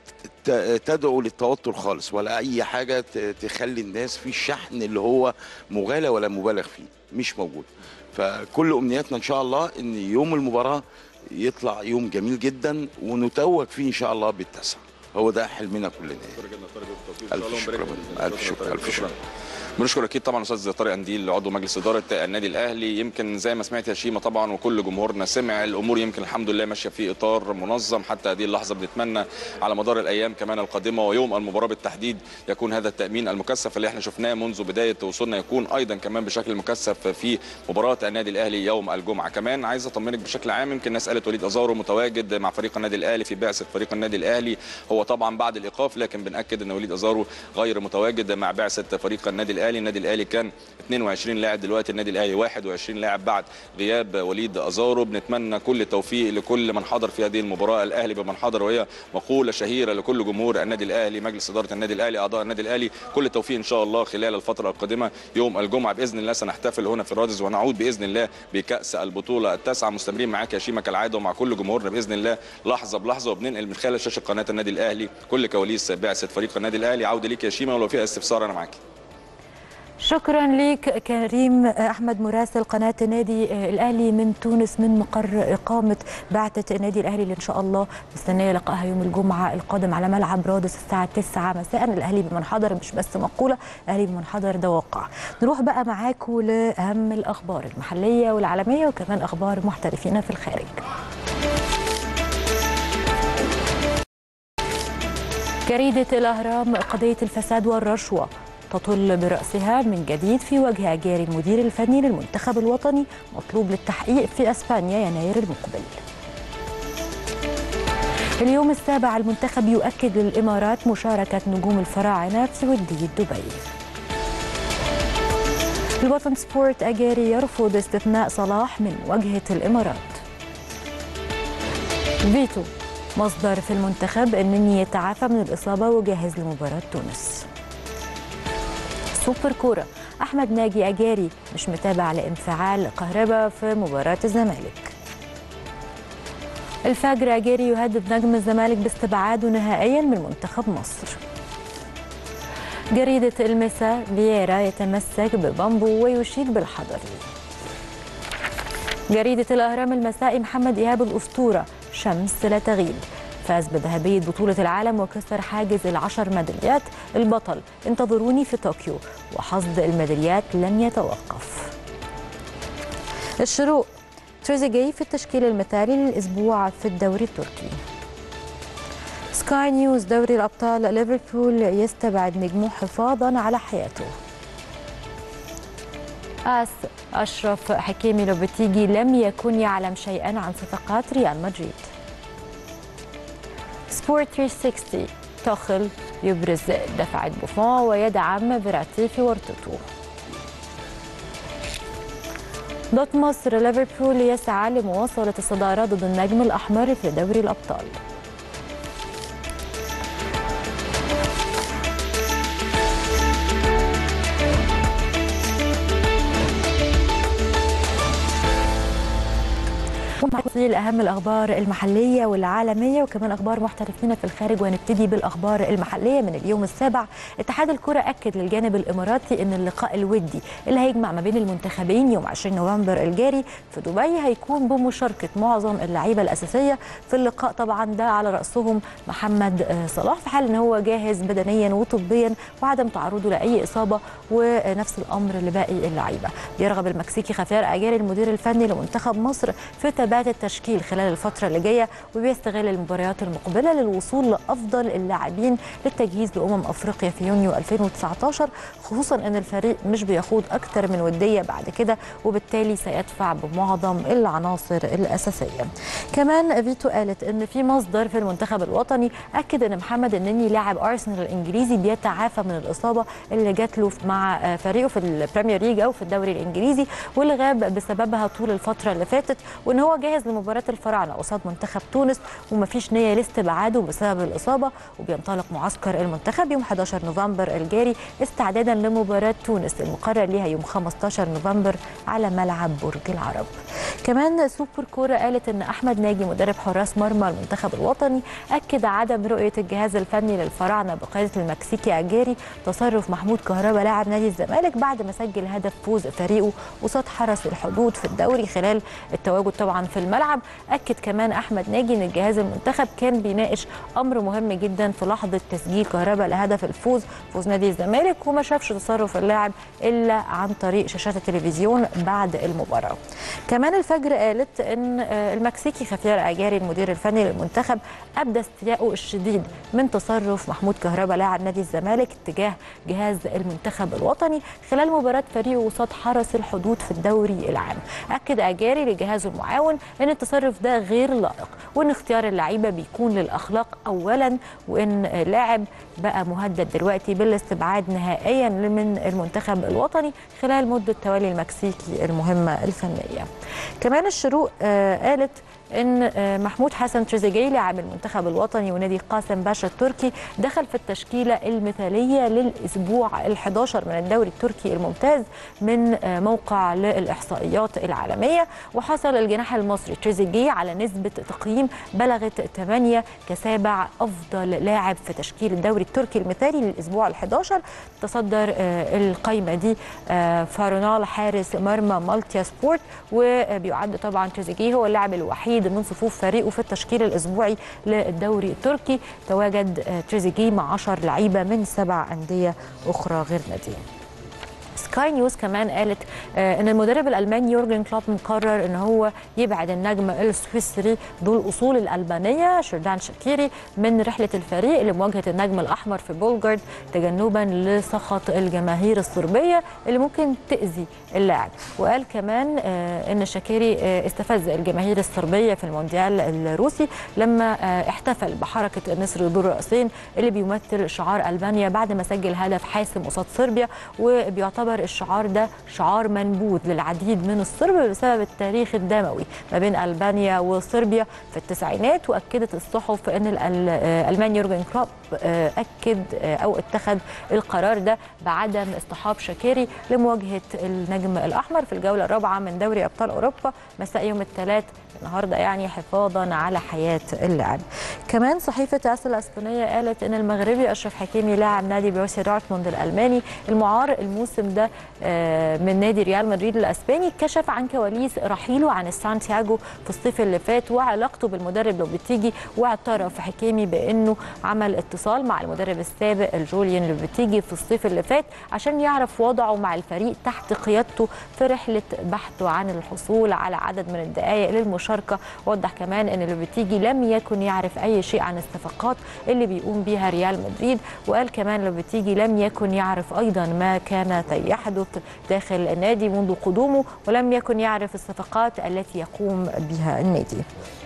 F: ت- تدعو للتوتر خالص ولا اي حاجه ت- تخلي الناس في الشحن اللي هو مغالى ولا مبالغ فيه مش موجود فكل امنياتنا ان شاء الله ان يوم المباراه يطلع يوم جميل جدا ونتوج فيه ان شاء الله بالتسعه هو ده حلمنا كلنا ألف شكر ألف شكر ألف شكر
E: بنشكر اكيد طبعا استاذ طارق انديل عضو مجلس اداره النادي الاهلي يمكن زي ما سمعت يا شيماء طبعا وكل جمهورنا سمع الامور يمكن الحمد لله ماشيه في اطار منظم حتى هذه اللحظه بنتمنى على مدار الايام كمان القادمه ويوم المباراه بالتحديد يكون هذا التامين المكثف اللي احنا شفناه منذ بدايه وصولنا يكون ايضا كمان بشكل مكثف في مباراه النادي الاهلي يوم الجمعه كمان عايز اطمنك بشكل عام يمكن الناس قالت وليد ازارو متواجد مع فريق النادي الاهلي في بعثه فريق النادي الاهلي هو طبعا بعد الايقاف لكن بناكد ان وليد ازارو غير متواجد مع بعثه فريق النادي الاهلي النادي الاهلي كان 22 لاعب دلوقتي النادي الاهلي 21 لاعب بعد غياب وليد ازارو بنتمنى كل التوفيق لكل من حضر في هذه المباراه الاهلي بمن حضر وهي مقوله شهيره لكل جمهور النادي الاهلي مجلس اداره النادي الاهلي اعضاء النادي الاهلي كل التوفيق ان شاء الله خلال الفتره القادمه يوم الجمعه باذن الله سنحتفل هنا في الرادس ونعود باذن الله بكاس البطوله التاسعه مستمرين معاك يا شيماء كالعاده ومع كل جمهورنا باذن الله لحظه بلحظه وبننقل من خلال شاشه قناه النادي الاهلي كل كواليس بعثه فريق النادي الاهلي عوده ليك يا شيماء ولو في استفسار انا معاك
A: شكرا لك كريم احمد مراسل قناه النادي الاهلي من تونس من مقر اقامه بعثه النادي الاهلي اللي ان شاء الله مستنيه لقائها يوم الجمعه القادم على ملعب رادس الساعه 9 مساء الاهلي بمن حضر مش بس مقوله الاهلي بمن حضر ده واقع نروح بقى معاكم لاهم الاخبار المحليه والعالميه وكمان اخبار محترفين في الخارج جريده الاهرام قضيه الفساد والرشوه تطل برأسها من جديد في وجه أجاري المدير الفني للمنتخب الوطني مطلوب للتحقيق في أسبانيا يناير المقبل اليوم السابع المنتخب يؤكد للإمارات مشاركة نجوم الفراعنة في ودية دبي الوطن سبورت أجاري يرفض استثناء صلاح من وجهة الإمارات فيتو مصدر في المنتخب أنني يتعافى من الإصابة وجاهز لمباراة تونس سوبر كوره احمد ناجي اجاري مش متابع لانفعال كهربا في مباراه الزمالك الفجر اجاري يهدد نجم الزمالك باستبعاده نهائيا من منتخب مصر جريدة المساء فييرا يتمسك ببامبو ويشيد بالحضر جريدة الأهرام المسائي محمد إيهاب الأسطورة شمس لا تغيب فاز بذهبية بطولة العالم وكسر حاجز العشر ميداليات البطل انتظروني في طوكيو وحصد الميداليات لن يتوقف الشروق تريزيجي في التشكيل المثالي للأسبوع في الدوري التركي سكاي نيوز دوري الأبطال ليفربول يستبعد نجمه حفاظا على حياته آس أشرف حكيمي لوبتيجي لم يكن يعلم شيئا عن صفقات ريال مدريد سبورت 360 توخل يبرز دفعة بوفون ويدعم فيراتي في ورطته دوت مصر ليفربول يسعى لمواصلة الصدارة ضد النجم الأحمر في دوري الأبطال تفاصيل اهم الاخبار المحليه والعالميه وكمان اخبار محترفين في الخارج وهنبتدي بالاخبار المحليه من اليوم السابع اتحاد الكره اكد للجانب الاماراتي ان اللقاء الودي اللي هيجمع ما بين المنتخبين يوم 20 نوفمبر الجاري في دبي هيكون بمشاركه معظم اللعيبه الاساسيه في اللقاء طبعا ده على راسهم محمد صلاح في حال ان هو جاهز بدنيا وطبيا وعدم تعرضه لاي اصابه ونفس الامر لباقي اللعيبه بيرغب المكسيكي خفير اجاري المدير الفني لمنتخب مصر في ثبات التشكيل خلال الفترة اللي جاية وبيستغل المباريات المقبلة للوصول لأفضل اللاعبين للتجهيز لأمم أفريقيا في يونيو 2019 خصوصا أن الفريق مش بيخوض أكتر من ودية بعد كده وبالتالي سيدفع بمعظم العناصر الأساسية كمان فيتو قالت أن في مصدر في المنتخب الوطني أكد أن محمد النني لاعب أرسنال الإنجليزي بيتعافى من الإصابة اللي جات له مع فريقه في البريمير ليج أو في الدوري الإنجليزي واللي غاب بسببها طول الفترة اللي فاتت وان هو جاهز لمباراه الفراعنه قصاد منتخب تونس ومفيش نيه لاستبعاده بسبب الاصابه وبينطلق معسكر المنتخب يوم 11 نوفمبر الجاري استعدادا لمباراه تونس المقرر ليها يوم 15 نوفمبر على ملعب برج العرب. كمان سوبر كوره قالت ان احمد ناجي مدرب حراس مرمى المنتخب الوطني اكد عدم رؤيه الجهاز الفني للفراعنه بقياده المكسيكي اجاري تصرف محمود كهربا لاعب نادي الزمالك بعد ما سجل هدف فوز فريقه قصاد حرس الحدود في الدوري خلال التواجد طبعا في الملعب اللاعب اكد كمان احمد ناجي ان الجهاز المنتخب كان بيناقش امر مهم جدا في لحظه تسجيل كهرباء لهدف الفوز فوز نادي الزمالك وما شافش تصرف اللاعب الا عن طريق شاشات التلفزيون بعد المباراه كمان الفجر قالت ان آه، المكسيكي خفير اجاري المدير الفني للمنتخب ابدى استيائه الشديد من تصرف محمود كهربا لاعب نادي الزمالك تجاه جهاز المنتخب الوطني خلال مباراه فريقه قصاد حرس الحدود في الدوري العام اكد اجاري لجهازه المعاون ان التصرف ده غير لائق وان اختيار اللعيبه بيكون للاخلاق اولا وان اللاعب بقى مهدد دلوقتي بالاستبعاد نهائيا من المنتخب الوطني خلال مده توالي المكسيكي المهمه الفنيه كمان الشروق آه، قالت ان آه، محمود حسن تريزيجيه لاعب المنتخب الوطني ونادي قاسم باشا التركي دخل في التشكيله المثاليه للاسبوع ال11 من الدوري التركي الممتاز من آه، موقع للاحصائيات العالميه وحصل الجناح المصري تريزيجيه على نسبه تقييم بلغت 8 كسابع افضل لاعب في تشكيل الدوري التركي المثالي للاسبوع ال11 تصدر آه، القائمه دي آه، فارونال حارس مرمى مالتيا سبورت وبيعد طبعا تريزيجيه هو اللاعب الوحيد من صفوف فريقه في التشكيل الاسبوعي للدوري التركي تواجد آه، تريزيجيه مع 10 لعيبه من سبع انديه اخرى غير ناديه سكاي نيوز كمان قالت آه، ان المدرب الالماني يورجن كلوب مقرر ان هو يبعد النجم السويسري ذو الاصول الالبانيه شردان شاكيري من رحله الفريق لمواجهه النجم الاحمر في بولجارد تجنبا لسخط الجماهير الصربيه اللي ممكن تاذي اللاعب وقال كمان آه، ان شاكيري آه، استفز الجماهير الصربيه في المونديال الروسي لما آه، احتفل بحركه النسر ذو الراسين اللي بيمثل شعار البانيا بعد ما سجل هدف حاسم قصاد صربيا وبيعتبر الشعار ده شعار منبوذ للعديد من الصرب بسبب التاريخ الدموي ما بين البانيا وصربيا في التسعينات واكدت الصحف ان الأل- آه، الماني يورجن كلوب آه، اكد آه، او اتخذ القرار ده بعدم اصطحاب شاكيري لمواجهه النجم الاحمر في الجوله الرابعه من دوري ابطال اوروبا مساء يوم الثلاث النهارده يعني حفاظا على حياه اللاعب. كمان صحيفه اس الاسبانيه قالت ان المغربي اشرف حكيمي لاعب نادي بروسيا دورتموند الالماني المعار الموسم ده آه، من نادي ريال مدريد الاسباني كشف عن كواليس رحيله عن سانتياغو في الصيف اللي فات وعلاقته بالمدرب لوبيتيجي واعترف حكيمي بانه عمل اتصال مع المدرب السابق الجوليان لوبيتيجي في الصيف اللي فات عشان يعرف وضعه مع الفريق تحت قيادته في رحله بحثه عن الحصول على عدد من الدقائق للمشاركه وضح كمان ان لوبيتيجي لم يكن يعرف اي شيء عن الصفقات اللي بيقوم بها ريال مدريد وقال كمان لوبيتيجي لم يكن يعرف ايضا ما كان يحدث داخل النادي منذ قدومه ولم يكن يعرف الصفقات التي يقوم بها النادي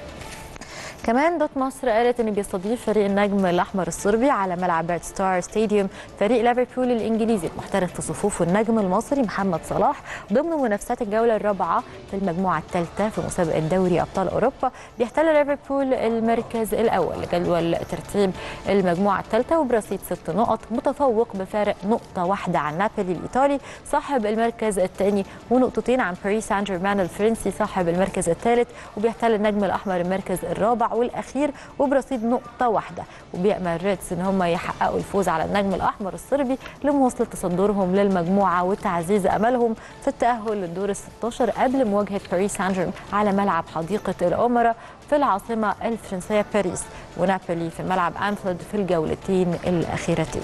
A: كمان دوت مصر قالت ان بيستضيف فريق النجم الاحمر الصربي على ملعب بيرت ستار ستاديوم فريق ليفربول الانجليزي المحترف في صفوفه النجم المصري محمد صلاح ضمن منافسات الجوله الرابعه في المجموعه الثالثه في مسابقه دوري ابطال اوروبا بيحتل ليفربول المركز الاول لجدول ترتيب المجموعه الثالثه وبرصيد ست نقط متفوق بفارق نقطه واحده عن نابولي الايطالي صاحب المركز الثاني ونقطتين عن باريس سان جيرمان الفرنسي صاحب المركز الثالث وبيحتل النجم الاحمر المركز الرابع والاخير وبرصيد نقطه واحده وبيامل ريدز ان هم يحققوا الفوز على النجم الاحمر الصربي لمواصله تصدرهم للمجموعه وتعزيز املهم في التاهل للدور ال 16 قبل مواجهه باريس سان جيرمان على ملعب حديقه الامراء في العاصمه الفرنسيه باريس ونابولي في ملعب انفيلد في الجولتين الاخيرتين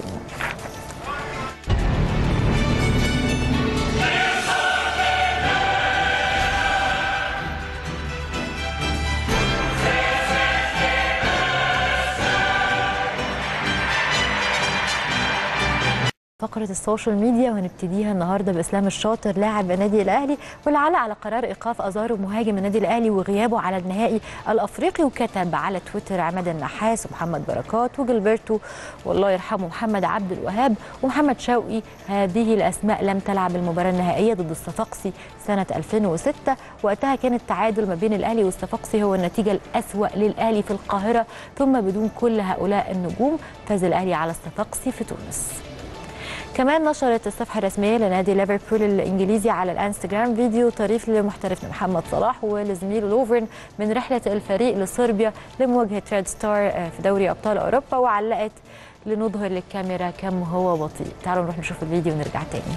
A: فقرة السوشيال ميديا وهنبتديها النهارده باسلام الشاطر لاعب النادي الاهلي واللي علق على قرار ايقاف ازارو مهاجم النادي الاهلي وغيابه على النهائي الافريقي وكتب على تويتر عماد النحاس ومحمد بركات وجilberto والله يرحمه محمد عبد الوهاب ومحمد شوقي هذه الاسماء لم تلعب المباراه النهائيه ضد الصفاقسي سنه 2006 وقتها كان التعادل ما بين الاهلي والصفاقسي هو النتيجه الاسوا للاهلي في القاهره ثم بدون كل هؤلاء النجوم فاز الاهلي على الصفاقسي في تونس كمان نشرت الصفحة الرسمية لنادي ليفربول الإنجليزي على الانستجرام فيديو طريف لمحترفنا محمد صلاح ولزميله لوفرن من رحلة الفريق لصربيا لمواجهة ريد ستار في دوري أبطال أوروبا وعلقت لنظهر للكاميرا كم هو بطيء تعالوا نروح نشوف الفيديو ونرجع تاني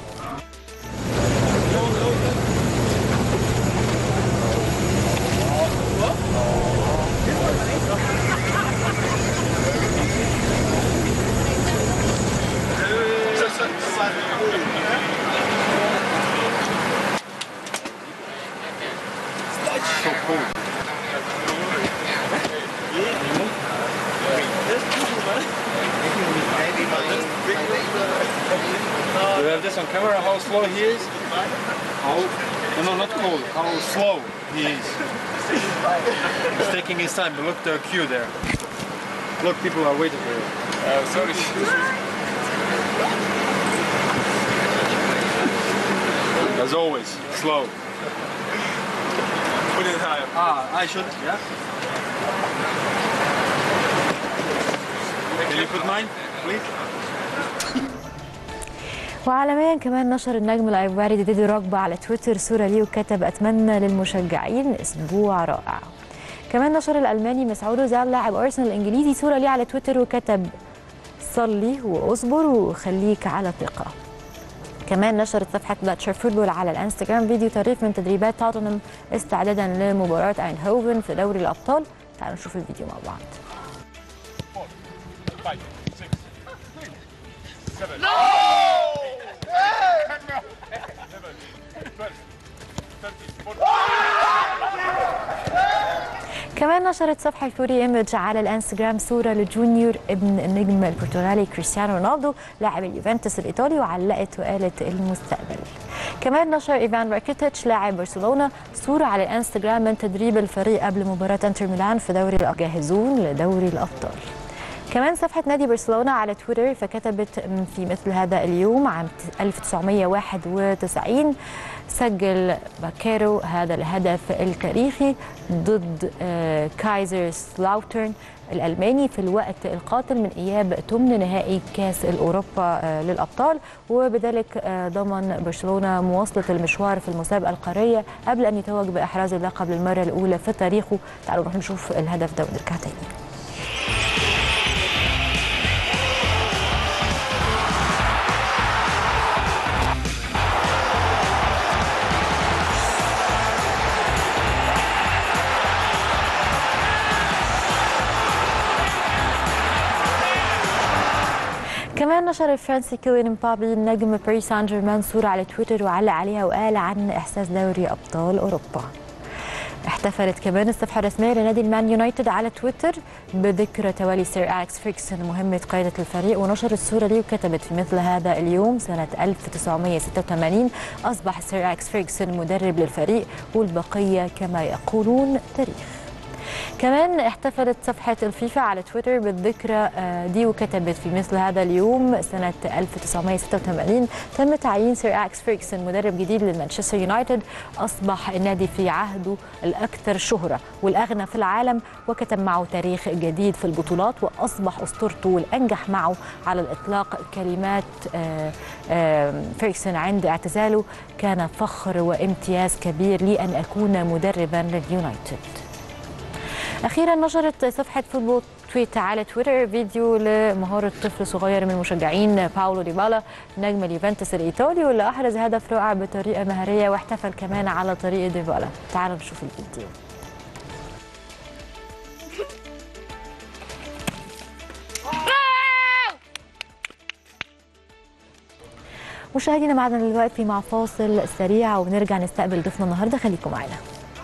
D: we have this on camera, how slow he is. How, no, no, not cold, how slow he is. He's taking his time, but look the queue there. Look, people are waiting for you.
E: Uh, sorry.
D: As always, slow.
E: Put it higher.
D: Ah, I should, yeah? Can you put mine, please?
A: وعالميا كمان نشر النجم الايفواري ديدي روجبا على تويتر صوره ليه وكتب اتمنى للمشجعين اسبوع رائع كمان نشر الالماني مسعود زال لاعب ارسنال الانجليزي صوره ليه على تويتر وكتب صلي واصبر وخليك على ثقه كمان نشرت صفحة بلاتشر فوتبول على الانستغرام فيديو طريف من تدريبات توتنهام استعدادا لمباراة اينهوفن في دوري الأبطال تعالوا نشوف الفيديو مع بعض كمان نشرت صفحة فوري ايمج على الانستغرام صورة لجونيور ابن النجم البرتغالي كريستيانو رونالدو لاعب اليوفنتوس الايطالي وعلقت وقالت المستقبل. كمان نشر ايفان راكيتيتش لاعب برشلونة صورة على الانستغرام من تدريب الفريق قبل مباراة انتر ميلان في دوري الأ- جاهزون لدوري الابطال. كمان صفحة نادي برشلونة على تويتر فكتبت في مثل هذا اليوم عام 1991 سجل باكيرو هذا الهدف التاريخي ضد آه، كايزر سلاوترن الألماني في الوقت القاتل من إياب ثمن نهائي كأس الأوروبا آه، للأبطال وبذلك آه، ضمن برشلونة مواصلة المشوار في المسابقة القارية قبل أن يتوج بإحراز اللقب للمرة الأولى في تاريخه تعالوا نروح نشوف الهدف ده ونرجع تاني كمان نشر الفرنسي كيليان مبابي نجم باريس سان جيرمان صورة على تويتر وعلق عليها وقال عن إحساس دوري أبطال أوروبا احتفلت كمان الصفحة الرسمية لنادي المان يونايتد على تويتر بذكرى تولي سير أليكس فيركسون مهمة قيادة الفريق ونشرت صورة ليه وكتبت في مثل هذا اليوم سنة 1986 أصبح سير أليكس فيركسون مدرب للفريق والبقية كما يقولون تاريخ كمان احتفلت صفحة الفيفا على تويتر بالذكرى آه، دي وكتبت في مثل هذا اليوم سنة 1986 تم تعيين سير أكس فيركسون مدرب جديد لمانشستر يونايتد أصبح النادي في عهده الأكثر شهرة والأغنى في العالم وكتب معه تاريخ جديد في البطولات وأصبح أسطورته والأنجح معه على الإطلاق كلمات آه، آه، فيركسون عند اعتزاله كان فخر وامتياز كبير لي أن أكون مدربا لليونايتد اخيرا نشرت صفحه فوتبول تويت على تويتر فيديو لمهاره طفل صغير من مشجعين باولو ديبالا نجم اليوفنتوس الايطالي واللي احرز هدف رائع بطريقه مهاريه واحتفل كمان على طريقه ديبالا تعالوا نشوف الفيديو مشاهدينا معنا دلوقتي مع فاصل سريع ونرجع نستقبل ضيفنا النهارده خليكم معنا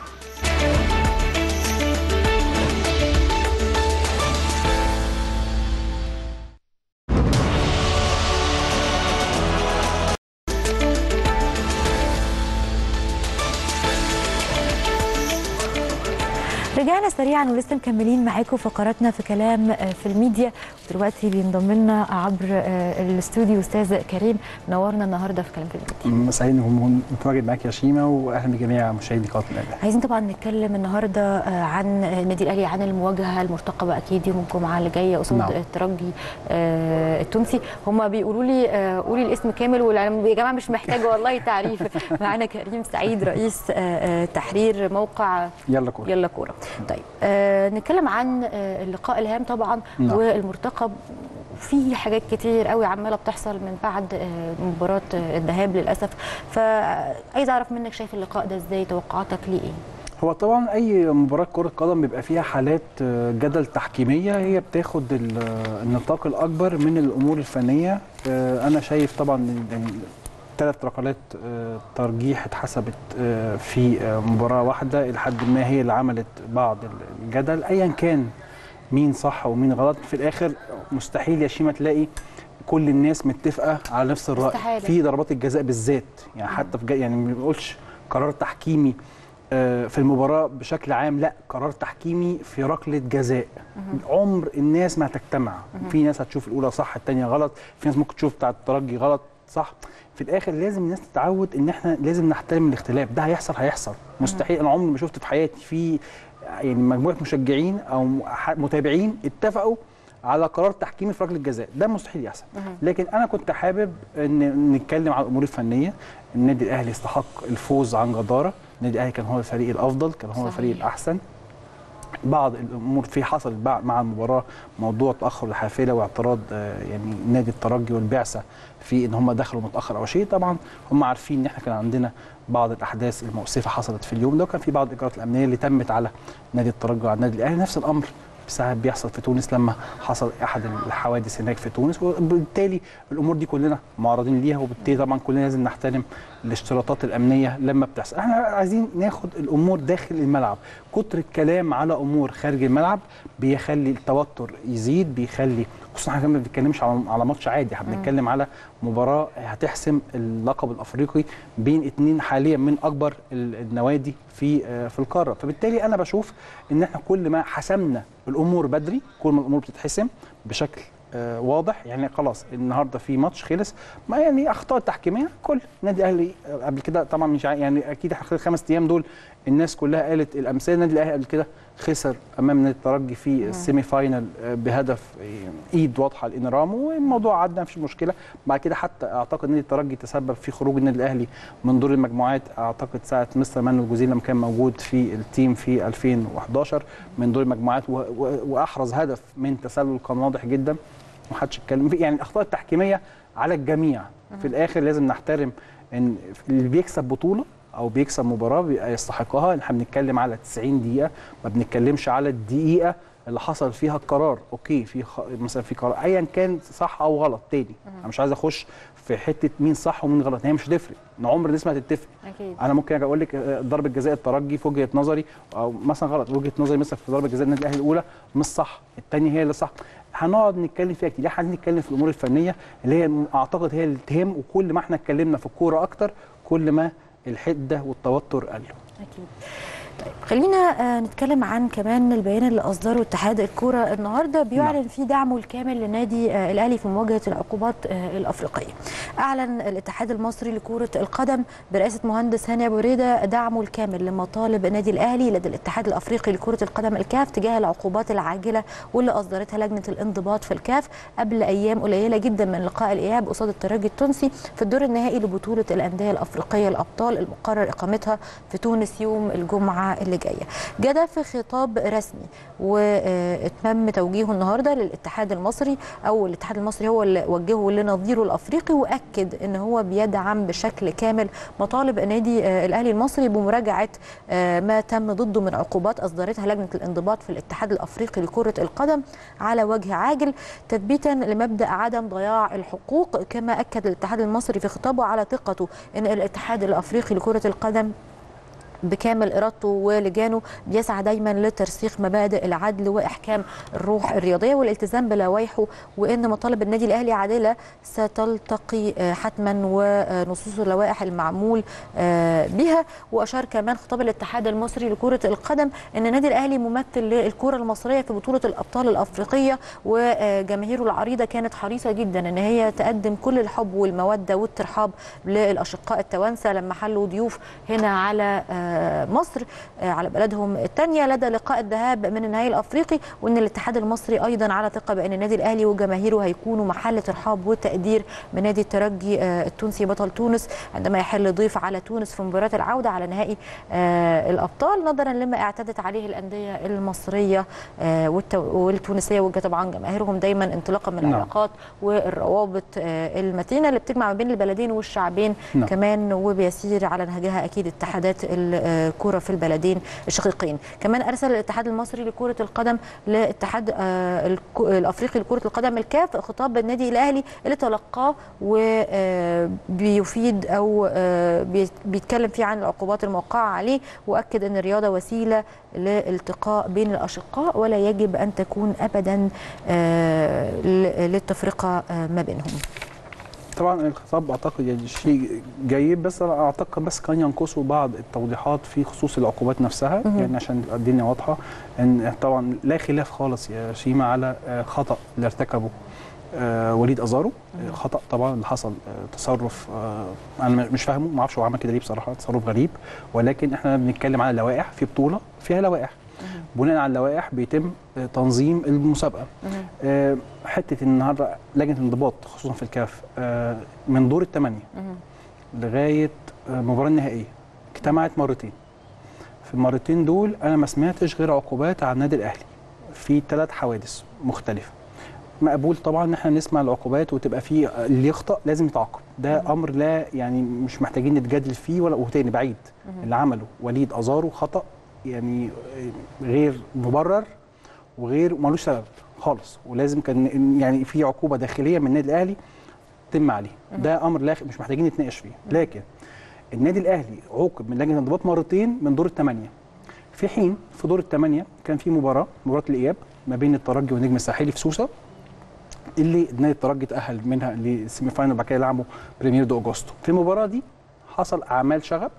A: رجعنا سريعا ولسه مكملين معاكم فقراتنا في كلام آه، في الميديا ودلوقتي بينضم لنا عبر آه، الاستوديو استاذ كريم نورنا النهارده في كلام في الميديا
G: سعيد ان هو متواجد معاك يا شيماء واهلا بجميع مشاهدي قناه الاهلي
A: عايزين طبعا نتكلم النهارده آه، عن النادي الاهلي عن المواجهه المرتقبه اكيد يوم الجمعه اللي جايه قصاد
G: نعم.
A: الترجي آه، التونسي هم بيقولوا لي آه، قولي الاسم كامل ولا يا جماعه مش محتاجه والله تعريف معانا كريم سعيد رئيس آه، آه، تحرير موقع
G: يلا كوره
A: يلا كوره طيب آه نتكلم عن آه اللقاء الهام طبعا
G: نعم.
A: والمرتقب في حاجات كتير قوي عماله بتحصل من بعد آه، مباراه آه، الذهاب للاسف فعايز اعرف منك شايف اللقاء ده ازاي توقعاتك ليه ايه
G: هو طبعا اي مباراه كره قدم بيبقى فيها حالات آه، جدل تحكيميه هي بتاخد ال- آه، النطاق الاكبر من الامور الفنيه آه، انا شايف طبعا ثلاث ركلات آه، ترجيح اتحسبت آه، في آه، مباراه واحده لحد ما هي اللي عملت بعض الجدل ايا كان مين صح ومين غلط في الاخر مستحيل يا شيماء تلاقي كل الناس متفقه على نفس الراي
A: استحالة.
G: في ضربات الجزاء بالذات يعني حتى في جا- يعني ما بنقولش قرار تحكيمي آه، في المباراه بشكل عام لا قرار تحكيمي في ركله جزاء عمر الناس ما هتجتمع في ناس هتشوف الاولى صح الثانيه غلط في ناس ممكن تشوف بتاع الترجي غلط صح في الاخر لازم الناس تتعود ان احنا لازم نحترم الاختلاف ده هيحصل هيحصل مستحيل انا عمري ما شفت في حياتي في يعني مجموعه مشجعين او ح- متابعين اتفقوا على قرار تحكيمي في ركله جزاء ده مستحيل يحصل لكن انا كنت حابب ان نتكلم على الامور الفنيه النادي الاهلي استحق الفوز عن جداره النادي الاهلي كان هو الفريق الافضل كان هو
A: صحيح.
G: الفريق الاحسن بعض الامور في حصلت بعد مع المباراه موضوع تاخر الحافله واعتراض آه، يعني نادي الترجي والبعثه في ان هم دخلوا متاخر او شيء طبعا هم عارفين ان احنا كان عندنا بعض الاحداث المؤسفه حصلت في اليوم ده وكان في بعض الاجراءات الامنيه اللي تمت على نادي الترجي وعلى النادي الاهلي نفس الامر ساعات بيحصل في تونس لما حصل احد الحوادث هناك في تونس وبالتالي الامور دي كلنا معرضين ليها وبالتالي طبعا كلنا لازم نحترم الاشتراطات الامنيه لما بتحصل احنا عايزين ناخد الامور داخل الملعب كتر الكلام على امور خارج الملعب بيخلي التوتر يزيد بيخلي خصوصا احنا ما بنتكلمش على على ماتش عادي احنا بنتكلم على مباراه هتحسم اللقب الافريقي بين اتنين حاليا من اكبر ال- النوادي في آه، في القاره فبالتالي انا بشوف ان احنا كل ما حسمنا الامور بدري كل ما الامور بتتحسم بشكل آه، واضح يعني خلاص النهارده في ماتش خلص ما يعني اخطاء تحكيميه كل نادي الاهلي آه، قبل كده طبعا مش عا- يعني اكيد احنا خلال الخمس ايام دول الناس كلها قالت الامثله النادي الاهلي قبل كده خسر امام نادي الترجي في السيمي فاينل آه، بهدف آه، ايد واضحه لانرامو والموضوع عدى مفيش مشكله بعد كده حتى اعتقد نادي الترجي تسبب في خروج النادي الاهلي من دور المجموعات اعتقد ساعه مستر مانويل جوزيه لما كان موجود في التيم في 2011 من دور المجموعات و- و- واحرز هدف من تسلل كان واضح جدا محدش اتكلم فيه. يعني الاخطاء التحكيميه على الجميع في الاخر لازم نحترم ان اللي بيكسب بطوله او بيكسب مباراه بيبقى يستحقها احنا بنتكلم على 90 دقيقه ما بنتكلمش على الدقيقه اللي حصل فيها القرار اوكي في خ... مثلا في قرار ايا كان صح او غلط تاني انا مش عايز اخش في حته مين صح ومين غلط هي مش هتفرق ان عمر الناس ما هتتفق
A: اكيد
G: انا ممكن اجي اقول لك آه، ضربه جزاء الترجي في وجهه نظري او مثلا غلط وجهه نظري مثلا في ضربه جزاء النادي الاهلي الاولى مش صح الثانيه هي اللي صح هنقعد نتكلم فيها كتير احنا عايزين نتكلم في الامور الفنيه اللي هي اعتقد هي اللي تهم وكل ما احنا اتكلمنا في الكوره اكتر كل ما الحده والتوتر قل
A: اكيد طيب خلينا آه، نتكلم عن كمان البيان اللي اصدره اتحاد الكوره النهارده بيعلن فيه دعمه الكامل لنادي آه، الاهلي في مواجهه العقوبات آه، الافريقيه. اعلن الاتحاد المصري لكره القدم برئاسه مهندس هاني ابو ريده دعمه الكامل لمطالب النادي الاهلي لدى الاتحاد الافريقي لكره القدم الكاف تجاه العقوبات العاجله واللي اصدرتها لجنه الانضباط في الكاف قبل ايام قليله جدا من لقاء الاياب قصاد الترجي التونسي في الدور النهائي لبطوله الانديه الافريقيه الابطال المقرر اقامتها في تونس يوم الجمعه اللي جايه. جاء في خطاب رسمي واتمم توجيهه النهارده للاتحاد المصري او الاتحاد المصري هو اللي وجهه لنظيره الافريقي واكد ان هو بيدعم بشكل كامل مطالب النادي آه، الاهلي المصري بمراجعه آه، ما تم ضده من عقوبات اصدرتها لجنه الانضباط في الاتحاد الافريقي لكره القدم على وجه عاجل تثبيتا لمبدا عدم ضياع الحقوق كما اكد الاتحاد المصري في خطابه على ثقته ان الاتحاد الافريقي لكره القدم بكامل ارادته ولجانه بيسعى دايما لترسيخ مبادئ العدل واحكام الروح الرياضيه والالتزام بلوائحه وان مطالب النادي الاهلي عادله ستلتقي آه، حتما ونصوص اللوائح المعمول آه، بها واشار كمان خطاب الاتحاد المصري لكره القدم ان النادي الاهلي ممثل للكره المصريه في بطوله الابطال الافريقيه وجماهيره العريضه كانت حريصه جدا ان هي تقدم كل الحب والموده والترحاب للاشقاء التوانسه لما حلوا ضيوف هنا على آه، مصر آه، على بلدهم الثانيه لدى لقاء الذهاب من النهائي الافريقي وان الاتحاد المصري ايضا على ثقه بان النادي الاهلي وجماهيره هيكونوا محل ترحاب وتقدير من نادي الترجي آه، التونسي بطل تونس عندما يحل ضيف على تونس في مباراه العوده على نهائي آه، الابطال نظرا لما اعتادت عليه الانديه المصريه آه، والتو- والتونسيه وطبعا جماهيرهم دايما انطلاقا من
G: نعم.
A: العلاقات والروابط آه، المتينه اللي بتجمع ما بين البلدين والشعبين
G: نعم.
A: كمان وبيسير على نهجها اكيد اتحادات الكره في البلدين الشقيقين كمان ارسل الاتحاد المصري لكره القدم لاتحاد آه، الك- الافريقي لكره القدم الكاف خطاب النادي الاهلي اللي تلقاه وبيفيد او آه، بي- بيتكلم فيه عن العقوبات الموقعه عليه واكد ان الرياضه وسيله لالتقاء بين الاشقاء ولا يجب ان تكون ابدا آه، ل- آه، للتفرقه آه، ما بينهم
G: طبعا الخطاب اعتقد يعني شيء جيد بس انا اعتقد بس كان ينقصه بعض التوضيحات في خصوص العقوبات نفسها
A: مهم.
G: يعني عشان تبقى الدنيا واضحه ان طبعا لا خلاف خالص يا شيماء على آه، خطا اللي ارتكبه آه، وليد ازارو آه، خطا طبعا اللي حصل آه، تصرف آه، انا مش فاهمه ما اعرفش هو عمل كده ليه بصراحه تصرف غريب ولكن احنا بنتكلم على لوائح في بطوله فيها لوائح بناء على اللوائح بيتم آه، تنظيم المسابقه آه، حته النهارده لجنه الانضباط خصوصا في الكاف آه، من دور الثمانيه لغايه آه، المباراه النهائيه اجتمعت مرتين في المرتين دول انا ما سمعتش غير عقوبات على النادي الاهلي في ثلاث حوادث مختلفه مقبول طبعا ان احنا نسمع العقوبات وتبقى في اللي يخطا لازم يتعاقب ده امر لا يعني مش محتاجين نتجادل فيه ولا وتاني بعيد اللي عمله وليد ازارو خطا يعني آه، غير مبرر وغير ملوش سبب خالص ولازم كان يعني في عقوبه داخليه من النادي الاهلي تتم عليه ده امر لا مش محتاجين نتناقش فيه لكن النادي الاهلي عوقب من لجنه الانضباط مرتين من دور الثمانيه في حين في دور الثمانيه كان في مباراه مباراه الاياب ما بين الترجي والنجم الساحلي في سوسه اللي نادي الترجي تاهل منها للسيمي فاينل وبعد كده لعبوا بريمير دو اوجستو في المباراه دي حصل اعمال شغب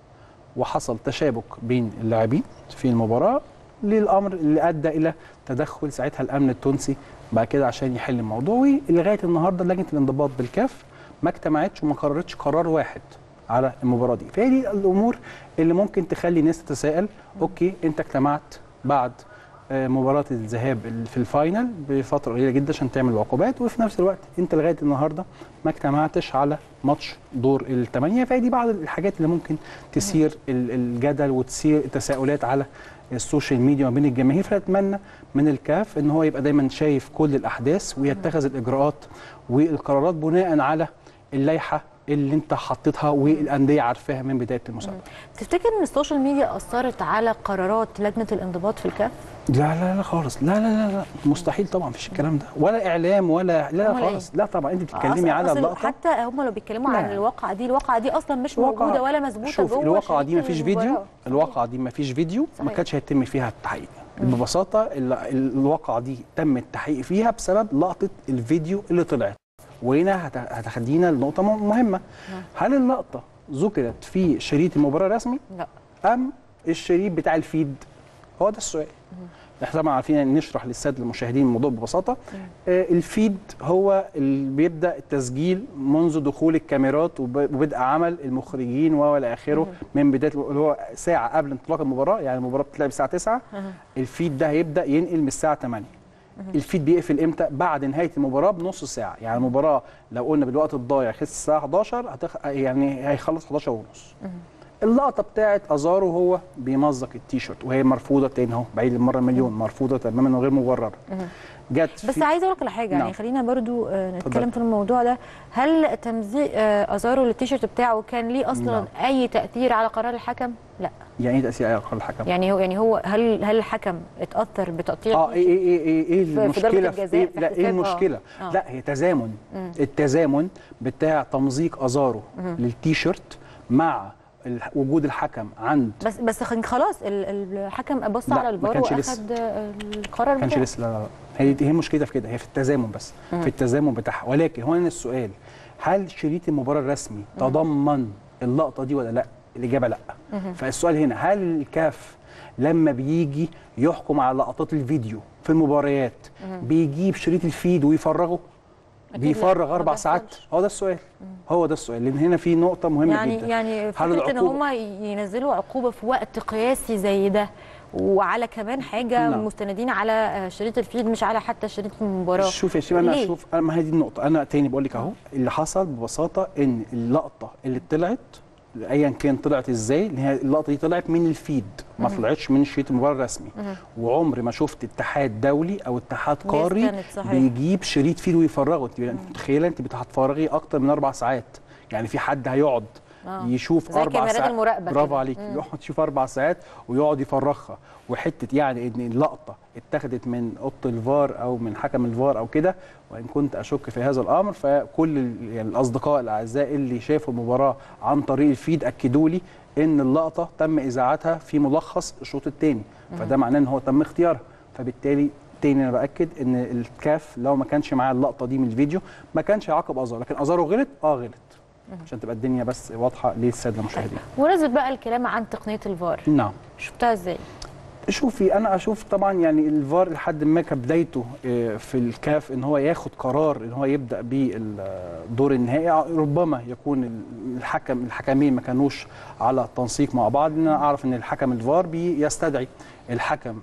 G: وحصل تشابك بين اللاعبين في المباراه للامر اللي ادى الى تدخل ساعتها الامن التونسي بعد كده عشان يحل الموضوع ولغايه النهارده لجنه الانضباط بالكاف ما اجتمعتش وما قررتش قرار واحد على المباراه دي فهي دي الامور اللي ممكن تخلي الناس تتساءل اوكي انت اجتمعت بعد آه، مباراه الذهاب ال- في الفاينل بفتره قليله جدا عشان تعمل العقوبات وفي نفس الوقت انت لغايه النهارده ما اجتمعتش على ماتش دور الثمانيه فدي بعض الحاجات اللي ممكن تثير ال- الجدل وتثير التساؤلات على السوشيال ميديا ما بين الجماهير فنتمنى من الكاف ان هو يبقى دايما شايف كل الاحداث ويتخذ الاجراءات والقرارات بناء على اللائحه اللي انت حطيتها والانديه عارفاها من بدايه المسابقه
A: تفتكر ان السوشيال ميديا اثرت على قرارات لجنه الانضباط في الكاف
G: لا لا لا خالص لا لا لا, لا. مستحيل طبعا مفيش الكلام ده ولا اعلام ولا لا
A: أمال
G: لا خالص لا طبعا انت بتتكلمي
A: أصل-
G: على
A: أصل
G: اللقطه
A: حتى هم لو بيتكلموا عن
G: لا.
A: الواقعه دي الواقعه دي اصلا مش
G: الواقعة-
A: موجوده ولا مثبوته
G: شوف
A: جوه
G: الواقعه دي
A: شريط
G: مفيش فيديو
A: المباراة.
G: الواقعه دي مفيش فيديو ما
A: صحيح.
G: كانش هيتم فيها التحقيق ببساطه ال- الواقعه دي تم التحقيق فيها بسبب لقطه الفيديو اللي طلعت وهنا هت- هتخلينا لنقطه م- مهمه هل اللقطه ذكرت في شريط المباراه الرسمي
A: لا
G: ام الشريط بتاع الفيد هو ده السؤال احنا طبعا عارفين إن نشرح للساده المشاهدين الموضوع ببساطه آه الفيد هو اللي بيبدا التسجيل منذ دخول الكاميرات وب- وبدء عمل المخرجين والى اخره من بدايه اللي هو ساعه قبل انطلاق المباراه يعني المباراه بتلعب الساعه 9 الفيد ده هيبدا ينقل من الساعه 8 الفيد بيقفل امتى بعد نهايه المباراه بنص ساعه يعني المباراه لو قلنا بالوقت الضايع خلص الساعه 11 هتخ... يعني هيخلص 11 ونص اللقطه بتاعت ازارو هو بيمزق التيشيرت وهي مرفوضه تاني اهو بعيد المره مليون مرفوضه تماما وغير مبرره جت
A: بس
G: في-
A: عايزه اقول لك على حاجه يعني
G: نعم.
A: خلينا برضو آه، نتكلم
G: اتفضل.
A: في الموضوع ده هل تمزيق آه، ازارو للتيشيرت بتاعه كان ليه اصلا
G: نعم.
A: اي تاثير على قرار الحكم لا
G: يعني ايه تاثير على قرار الحكم
A: يعني هو يعني هو هل هل الحكم اتاثر بتقطيع
G: اه ايه ايه ايه ايه, إيه
A: في
G: المشكله
A: ضربة
G: في
A: الجزاء
G: إيه
A: في
G: لا ايه
A: احتساب، آه.
G: المشكله
A: آه.
G: لا هي تزامن التزامن بتاع تمزيق ازارو للتيشيرت مع ال- وجود الحكم عند
A: بس بس خن- خلاص ال- الحكم بص
G: لا،
A: على
G: ما
A: الفار
G: كانش لسه.
A: واخد آه، القرار
G: ما كانش
A: بتاعه.
G: لسه لا لا لا. هي دي هي مشكلتها في كده هي في التزامن بس في التزامن بتاعها ولكن هو هنا السؤال هل شريط المباراه الرسمي تضمن اللقطه دي ولا لا الاجابه لا فالسؤال هنا هل الكاف لما بيجي يحكم على لقطات الفيديو في المباريات بيجيب شريط الفيد ويفرغه
A: أكيد لا،
G: بيفرغ
A: ما
G: اربع ساعات
A: بيحصلش.
G: هو ده السؤال هو ده السؤال لان هنا في نقطه مهمه
A: يعني
G: جدا
A: يعني
G: هل
A: فكره ان
G: العقوبة-
A: هم ينزلوا عقوبه في وقت قياسي زي ده وعلى كمان حاجه
G: نعم.
A: مستندين على آه، شريط الفيد مش على حتى شريط المباراه
G: شوف يا شيماء انا
A: ليه؟
G: اشوف أنا- ما هي دي النقطه انا تاني بقول لك اهو اللي حصل ببساطه ان اللقطه اللي طلعت ايا كان طلعت ازاي اللي هي اللقطه دي طلعت من الفيد ما طلعتش من شريط المباراه الرسمي وعمري ما شفت اتحاد دولي او اتحاد قاري
A: بيستند، صحيح.
G: بيجيب شريط فيد ويفرغه انت أنت متخيله انت هتفرغي اكتر من اربع ساعات يعني في حد هيقعد
A: آه.
G: يشوف
A: زي
G: اربع
A: كاميرات
G: ساعات
A: المراقبة
G: برافو
A: كده.
G: عليك يقعد يشوف اربع ساعات ويقعد يفرغها وحته يعني ان اللقطه اتخذت من اوضه الفار او من حكم الفار او كده وان كنت اشك في هذا الامر فكل ال- يعني الاصدقاء الاعزاء اللي شافوا المباراه عن طريق الفيد اكدوا لي ان اللقطه تم اذاعتها في ملخص الشوط الثاني فده معناه ان هو تم اختيارها فبالتالي تاني انا باكد ان الكاف لو ما كانش معاه اللقطه دي من الفيديو ما كانش هيعاقب ازارو لكن ازارو غلط اه غلط عشان تبقى الدنيا بس واضحه للساده المشاهدين
A: ونزل بقى الكلام عن تقنيه الفار
G: نعم
A: شفتها ازاي؟
G: شوفي انا اشوف طبعا يعني الفار لحد ما كبدايته آه، في الكاف ان هو ياخد قرار ان هو يبدا بالدور النهائي ربما يكون الحكم الحكمين ما كانوش على تنسيق مع بعض لان انا اعرف ان الحكم الفار بيستدعي الحكم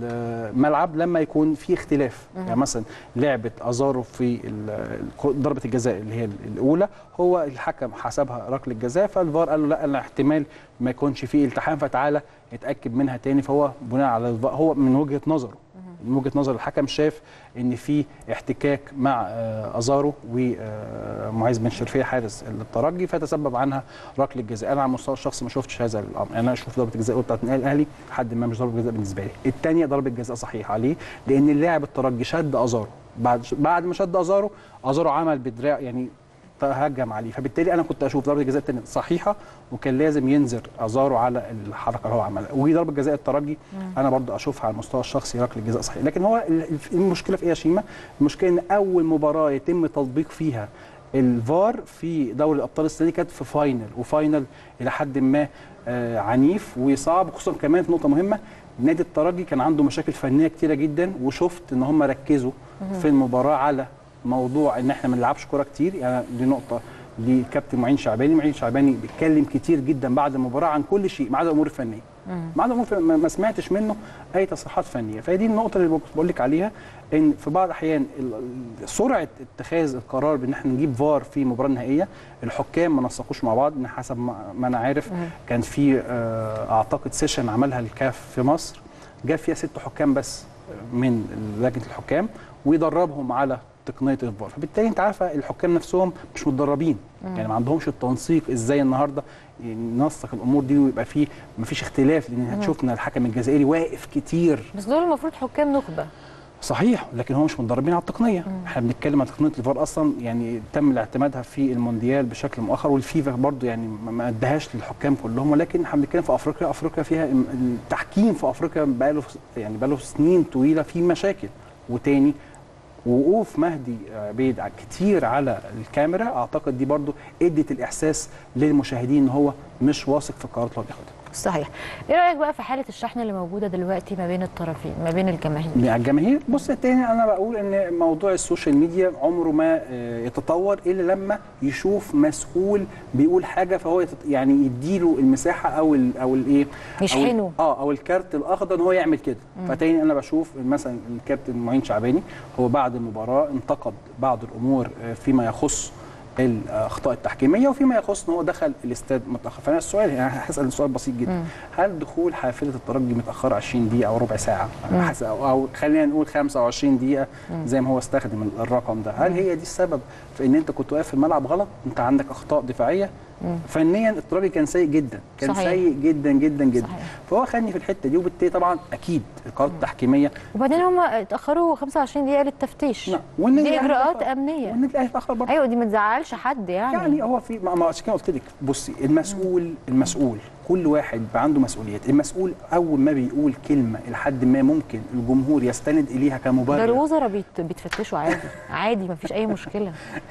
G: الملعب لما يكون في اختلاف يعني مثلا لعبه ازارو في ال- ضربه الجزاء اللي هي الاولى هو الحكم حسبها ركله جزاء فالفار قال له لا انا احتمال ما يكونش فيه التحام فتعالى اتاكد منها تاني فهو بناء على الف- هو من وجهه نظره من وجهه نظر الحكم شاف ان في احتكاك مع آه، ازارو ومعيز بن شرفيه حارس الترجي فتسبب عنها ركله جزاء انا على المستوى الشخصي ما شفتش هذا الامر يعني انا اشوف ضربه الجزاء بتاعت النادي الاهلي لحد ما مش ضربه جزاء بالنسبه لي الثانيه ضربه جزاء صحيحه عليه لان اللاعب الترجي شد ازارو بعد بعد ما شد ازارو ازارو عمل بدراع يعني تهجم عليه فبالتالي انا كنت اشوف ضربه الجزاء الثانيه صحيحه وكان لازم ينزل ازارو على الحركه اللي هو عملها وضربه جزاء الترجي انا برضو اشوفها على المستوى الشخصي ركله جزاء صحيح لكن هو ال- ال- المشكله في ايه يا شيماء المشكله ان اول مباراه يتم تطبيق فيها الفار في دوري الابطال السنه دي كانت في فاينل وفاينل الى حد ما آه عنيف وصعب خصوصا كمان في نقطه مهمه نادي الترجي كان عنده مشاكل فنيه كتيره جدا وشفت ان هم ركزوا في المباراه على موضوع ان احنا ما نلعبش كوره كتير يعني دي نقطه لكابتن معين شعباني معين شعباني بيتكلم كتير جدا بعد المباراه عن كل شيء ما عدا الامور الفنيه ما عدا الامور الفنية، ما ما سمعتش منه اي تصريحات فنيه فدي النقطه اللي بقول لك عليها ان في بعض الاحيان ال- ال- سرعه اتخاذ القرار بان احنا نجيب فار في مباراه نهائيه الحكام ما نسقوش مع بعض إن حسب ما ما انا عارف كان في آه، اعتقد سيشن عملها الكاف في مصر جاب فيها ست حكام بس من لجنه الحكام ويدربهم على تقنيه الفار فبالتالي انت عارفه الحكام نفسهم مش متدربين يعني ما عندهمش التنسيق ازاي النهارده ننسق الامور دي ويبقى فيه ما فيش اختلاف لان شفنا الحكم الجزائري واقف كتير
A: بس دول المفروض حكام نخبه
G: صحيح لكن هم مش متدربين على التقنيه احنا بنتكلم عن تقنيه الفار اصلا يعني تم اعتمادها في المونديال بشكل مؤخر والفيفا برضو يعني ما- ما ادهاش للحكام كلهم ولكن احنا بنتكلم في افريقيا افريقيا فيها ام- التحكيم في افريقيا بقاله يعني بقاله سنين طويله في مشاكل وتاني وقوف مهدي عبيد ع- كتير على الكاميرا اعتقد دي برضو ادت الاحساس للمشاهدين ان هو مش واثق في القرارات اللي هو بياخدها
A: صحيح ايه رايك بقى في حاله الشحن اللي موجوده دلوقتي ما بين الطرفين ما بين الجماهير
G: مع الجماهير بص تاني انا بقول ان موضوع السوشيال ميديا عمره ما آه، يتطور الا لما يشوف مسؤول بيقول حاجه فهو يتط... يعني يديله المساحه او ال او الايه أو
A: يشحنه.
G: ال- اه او الكارت الاخضر ان هو يعمل كده فتاني انا بشوف مثلا الكابتن معين شعباني هو بعد المباراه انتقد بعض الامور آه، فيما يخص الاخطاء التحكيميه وفيما يخص ان هو دخل الاستاد متاخر فانا السؤال يعني هسال سؤال بسيط جدا هل دخول حافله الترجي متاخره 20 دقيقه او ربع ساعه حس- او أو خلينا نقول 25 دقيقه زي ما هو استخدم الرقم ده هل هي دي السبب في ان انت كنت واقف في الملعب غلط انت عندك اخطاء دفاعيه فنيا الترجي كان سيء جدا كان
A: صحيح.
G: سيء جدا جدا جدا
A: صحيح.
G: فهو خدني في الحته دي وبالتالي طبعا اكيد القرارات التحكيميه
A: وبعدين هم اتاخروا 25 دقيقه للتفتيش
G: نعم. والنادي
A: دي
G: الأهلي
A: اجراءات
G: اتأخر.
A: امنيه
G: والنادي الاهلي اتاخر برضه
A: ايوه دي ما تزعلش حد يعني,
G: يعني هو في ما ما عشان كده قلت لك بصي المسؤول المسؤول كل واحد بقى عنده مسؤوليات المسؤول اول ما بيقول كلمه لحد ما ممكن الجمهور يستند اليها
A: ده
G: كمبرر
A: الوزراء بيت- بيتفتشوا عادي عادي ما فيش اي مشكله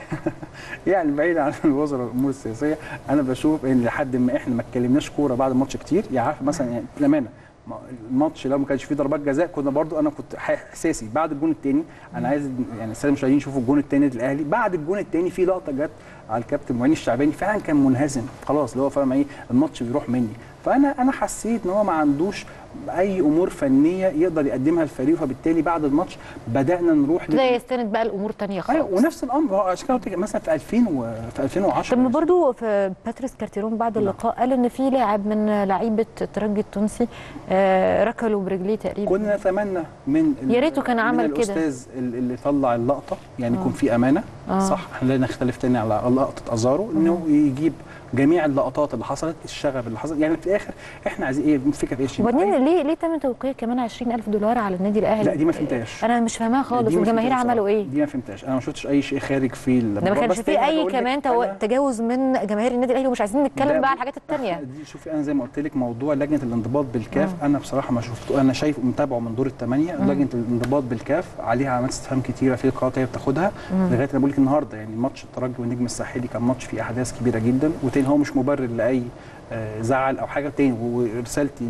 G: يعني بعيد عن الوزراء والامور السياسيه انا بشوف ان لحد ما احنا ما اتكلمناش كوره بعد الماتش كتير يعني عارف مثلا يعني الامانه ما- الماتش لو ما كانش فيه ضربات جزاء كنا برضو انا كنت ح- احساسي بعد الجون الثاني انا عايز يعني الساده المشاهدين يشوفوا الجون الثاني للاهلي بعد الجون الثاني في لقطه جت على الكابتن معين الشعباني فعلا كان منهزم خلاص اللي هو فاهم ايه الماتش بيروح مني فانا انا حسيت ان هو ما عندوش اي امور فنيه يقدر يقدمها الفريق فبالتالي بعد الماتش بدانا نروح
A: ده يستند بقى لامور تانية خالص
G: ايوه ونفس الامر هو عشان كده قلت لك مثلا في 2000 و... في 2010
A: طب ما برضو في باتريس كارتيرون بعد اللقاء قال ان في لاعب من لعيبه الترجي التونسي آه، ركلوا برجليه تقريبا
G: كنا نتمنى من ال-
A: يا ريته كان
G: من
A: عمل كده.
G: الاستاذ ال- اللي طلع اللقطه يعني يكون في امانه
A: آه.
G: صح احنا لا نختلف تاني على لقطه ازارو انه يجيب جميع اللقطات اللي حصلت الشغب اللي حصل يعني في الاخر احنا عايزين ايه الفكره في ايه يا شيماء؟
A: وبعدين
G: أي
A: ليه ليه تم توقيع كمان 20000 دولار على النادي الاهلي
G: لا دي ما فهمتهاش
A: انا مش فاهماها خالص
G: دي ما
A: الجماهير
G: فهمتهاش
A: عملوا
G: بصراحة.
A: ايه
G: دي ما فهمتهاش انا ما شفتش اي شيء خارج في
A: ده ما
G: المباراة.
A: كانش
G: بس
A: في
G: تاني
A: اي
G: بقول لك
A: كمان تو-
G: أنا-
A: تجاوز من جماهير النادي الاهلي ومش عايزين نتكلم
G: ده-
A: بقى على الحاجات التانية
G: دي شوفي انا زي ما قلت لك موضوع لجنه الانضباط بالكاف انا بصراحه ما شفته انا شايف متابعه من دور الثمانيه لجنه الانضباط بالكاف عليها علامات استفهام كتيره في القرارات هي بتاخدها لغايه انا بقول لك النهارده يعني ماتش الترجي والنجم الساحلي كان ماتش فيه احداث كبيره جدا وتاني هو مش مبرر لاي آه، زعل او حاجه تاني ورسالتي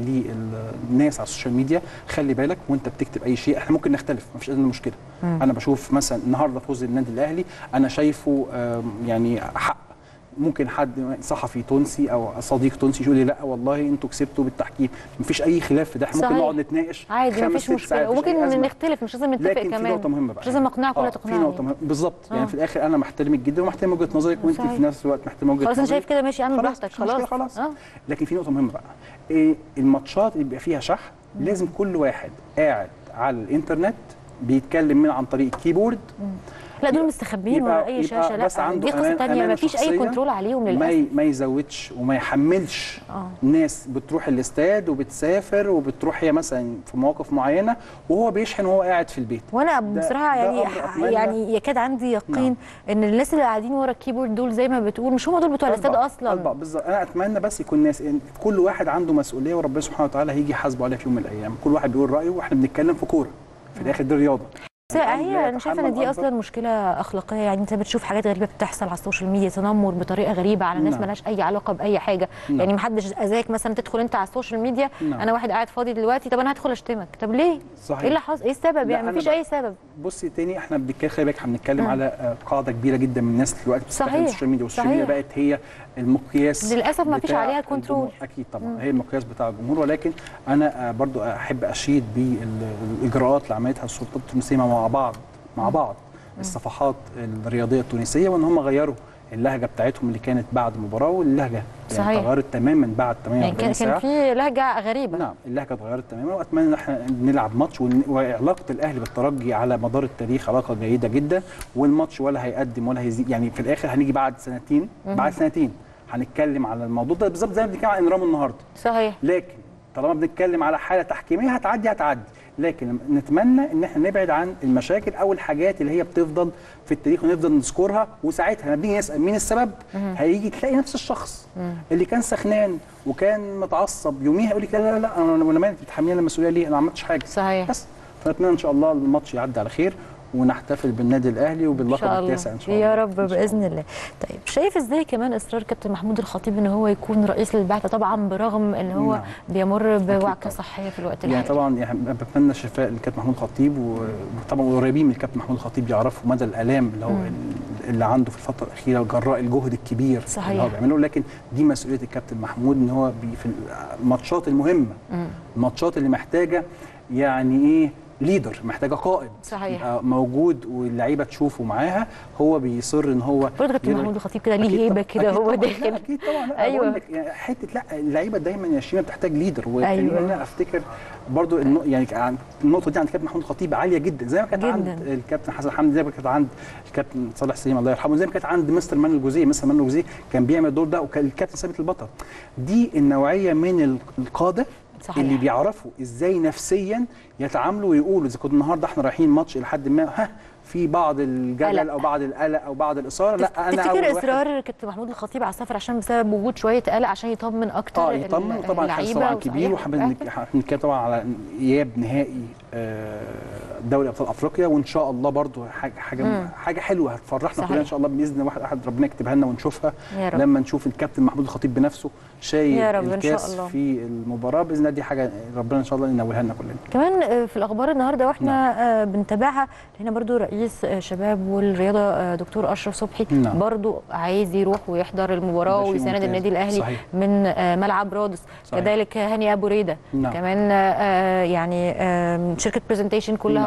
G: للناس على السوشيال ميديا خلي بالك وانت بتكتب اي شيء احنا ممكن نختلف مفيش ادنى مشكله انا بشوف مثلا النهارده فوز النادي الاهلي انا شايفه آم، يعني حق ممكن حد صحفي تونسي او صديق تونسي يقول لي لا والله انتوا كسبتوا بالتحكيم مفيش اي خلاف في ده احنا ممكن
A: صحيح.
G: نقعد نتناقش
A: عادي
G: خمس
A: مفيش
G: ست
A: مشكله
G: ساعات، مفيش أي
A: وممكن
G: أزمة.
A: نختلف مش لازم نتفق
G: لكن
A: كمان
G: في نقطه مهمه بقى
A: مش لازم اقنعك ولا
G: آه،
A: تقنعني
G: في نقطه مهمه بالظبط
A: آه.
G: يعني في الاخر انا محترمك جدا ومحترم وجهه نظرك وانت
A: صحيح.
G: في نفس الوقت محترم وجهه
A: خلاص انا
G: نظري.
A: شايف كده ماشي اعمل
G: خلاص
A: براحتك
G: مش مشكلة
A: خلاص
G: خلاص
A: اه
G: لكن في نقطه مهمه بقى إيه الماتشات اللي بيبقى فيها شح لازم كل واحد قاعد على الانترنت بيتكلم من عن طريق الكيبورد
A: لا دول مستخبيين
G: يبقى-
A: ورا اي
G: يبقى
A: شاشه
G: بس
A: لا
G: عنده
A: دي قصه
G: أمان-
A: ثانيه
G: أمانة
A: ما فيش اي
G: شخصية.
A: كنترول عليهم
G: ما
A: للاسف
G: ي- ما يزودش وما يحملش
A: آه.
G: ناس بتروح الاستاد وبتسافر وبتروح هي مثلا في مواقف معينه وهو بيشحن وهو قاعد في البيت
A: وانا
G: ده-
A: بصراحه
G: ده
A: يعني
G: أمر أتمنى-
A: يعني يكاد عندي يقين
G: نعم.
A: ان الناس اللي قاعدين ورا الكيبورد دول زي ما بتقول مش هم دول بتوع الاستاد
G: أربعة-
A: اصلا
G: أربعة بالظبط انا اتمنى بس يكون ناس إن كل واحد عنده مسؤوليه وربنا سبحانه وتعالى هيجي يحاسبه عليها في يوم من الايام كل واحد بيقول رايه واحنا بنتكلم في كوره في الاخر دي رياضه
A: بس
G: الأمر لا
A: هي انا شايفه ان
G: يتحمل
A: دي
G: أكبر.
A: اصلا مشكله اخلاقيه يعني انت بتشوف حاجات غريبه بتحصل على السوشيال ميديا تنمر بطريقه غريبه على ناس
G: نعم.
A: ملهاش اي علاقه باي حاجه
G: نعم.
A: يعني محدش اذاك مثلا تدخل انت على السوشيال ميديا
G: نعم.
A: انا واحد قاعد فاضي دلوقتي طب انا هدخل اشتمك طب ليه
G: صحيح.
A: ايه اللي حصل ايه السبب
G: لا،
A: يعني
G: أنا
A: مفيش
G: بقى-
A: اي سبب
G: بصي تاني احنا بنتكلم خلي بالك احنا بنتكلم على آه، قاعده كبيره جدا من الناس دلوقتي بتستخدم
A: صحيح.
G: السوشيال ميديا والسوشيال ميديا
A: صحيح.
G: بقت هي المقياس
A: للأسف ما فيش
G: بتاع
A: عليها كنترول.
G: الجمهور. اكيد طبعا هي المقياس بتاع الجمهور ولكن انا آه، برضو احب اشيد بالاجراءات اللي عملتها السلطات التونسيه مع بعض مع بعض الصفحات الرياضيه التونسيه وان هم غيروا اللهجه بتاعتهم اللي كانت بعد المباراه واللهجه يعني
A: صحيح.
G: تغيرت تماما بعد
A: يعني
G: 48
A: كان
G: ساعه
A: كان في لهجه غريبه
G: نعم اللهجه اتغيرت تماما واتمنى ان احنا نلعب ماتش ون- وعلاقه الاهلي بالترجي على مدار التاريخ علاقه جيده جدا والماتش ولا هيقدم ولا هيزيد يعني في الاخر هنيجي بعد سنتين بعد سنتين هنتكلم على الموضوع ده بالظبط زي ما بنتكلم عن انرام النهارده
A: صحيح
G: لكن طالما بنتكلم على حاله تحكيميه هتعدي هتعدي لكن نتمنى ان احنا نبعد عن المشاكل او الحاجات اللي هي بتفضل في التاريخ ونفضل نذكرها وساعتها لما بنيجي نسال مين السبب هيجي تلاقي نفس الشخص اللي كان سخنان وكان متعصب يوميها يقول لك لا لا لا انا انا مالي بتحملني المسؤوليه ليه انا ما عملتش حاجه
A: صحيح
G: بس فنتمنى ان شاء الله الماتش يعدي على خير ونحتفل بالنادي الاهلي
A: ان
G: وباللقب
A: شاء الله
G: التاسع ان شاء الله
A: يا رب
G: إن شاء
A: باذن الله طيب شايف ازاي كمان اصرار كابتن محمود الخطيب ان هو يكون رئيس للبعثه طبعا برغم ان هو
G: نعم.
A: بيمر بوعكه
G: طبعاً.
A: صحيه في الوقت
G: يعني
A: الحالي
G: طبعا يعني بتمنى الشفاء للكابتن محمود الخطيب و- وطبعا قريبين من الكابتن محمود الخطيب يعرفوا مدى الالام اللي هو اللي عنده في الفتره الاخيره جراء الجهد الكبير
A: صحيح.
G: اللي هو بيعمله لكن دي مسؤوليه الكابتن محمود ان هو بي في الماتشات المهمه الماتشات اللي محتاجه يعني ايه ليدر محتاجه قائد
A: صحيح.
G: يبقى موجود واللعيبه تشوفه معاها هو بيصر ان هو
A: برضه كابتن
G: يقدر-
A: محمود الخطيب كده ليه
G: أكيد
A: هيبه
G: طبعاً،
A: كده
G: أكيد
A: هو
G: طبعاً.
A: داخل
G: لا اكيد طبعا لا
A: أيوة.
G: أيوة. لك يعني حته لا اللعيبه دايما يا شيماء بتحتاج ليدر وخليني
A: أيوة.
G: انا افتكر برضو النق- يعني عن- النقطه دي عند الكابتن محمود الخطيب عاليه جدا زي ما كانت عند
A: جداً.
G: الكابتن حسن حمدي زي ما كانت عند الكابتن صالح سليم الله يرحمه زي ما كانت عند مستر مانو الجوزيه مستر مانو الجوزيه كان بيعمل الدور ده وكان الكابتن ثابت البطل دي النوعيه من ال- القاده
A: صحيح.
G: اللي بيعرفوا ازاي نفسيا يتعاملوا ويقولوا اذا كنا النهارده احنا رايحين ماتش لحد ما ها في بعض الجدل
A: قلق.
G: او بعض القلق او بعض الاثاره لا انا اول
A: تفتكر
G: واحد
A: اصرار كابتن محمود الخطيب على السفر عشان بسبب وجود شويه قلق عشان يطمن اكتر
G: اه يطمن
A: ال-
G: وطبعا حارس
A: اللعيبة
G: طبعا
A: وصحيح
G: كبير وحابب
A: الأهلي.
G: بنتكلم طبعا على اياب نهائي آه، دوري ابطال افريقيا وان شاء الله برضو حاجه حاجه حاجه حلوه هتفرحنا
A: صحيح.
G: كلنا ان شاء الله باذن الله واحد احد ربنا يكتبها لنا ونشوفها
A: يا رب.
G: لما نشوف الكابتن محمود الخطيب بنفسه شايل
A: يا رب إن شاء
G: الكاس
A: الله.
G: في المباراه باذن الله دي حاجه ربنا ان شاء الله ينولها لنا كلنا
A: كمان آه، في الاخبار النهارده واحنا آه، بنتابعها هنا برضو رئيس آه، شباب والرياضه آه، دكتور اشرف صبحي
G: نعم.
A: برضو عايز يروح ويحضر المباراه
G: ده شيء
A: ويساند
G: ممتاز.
A: النادي الاهلي
G: صحيح.
A: من آه، ملعب رادس
G: صحيح.
A: كذلك هاني ابو ريده
G: نعم.
A: كمان آه، يعني آه، شركه برزنتيشن كلها
G: نعم.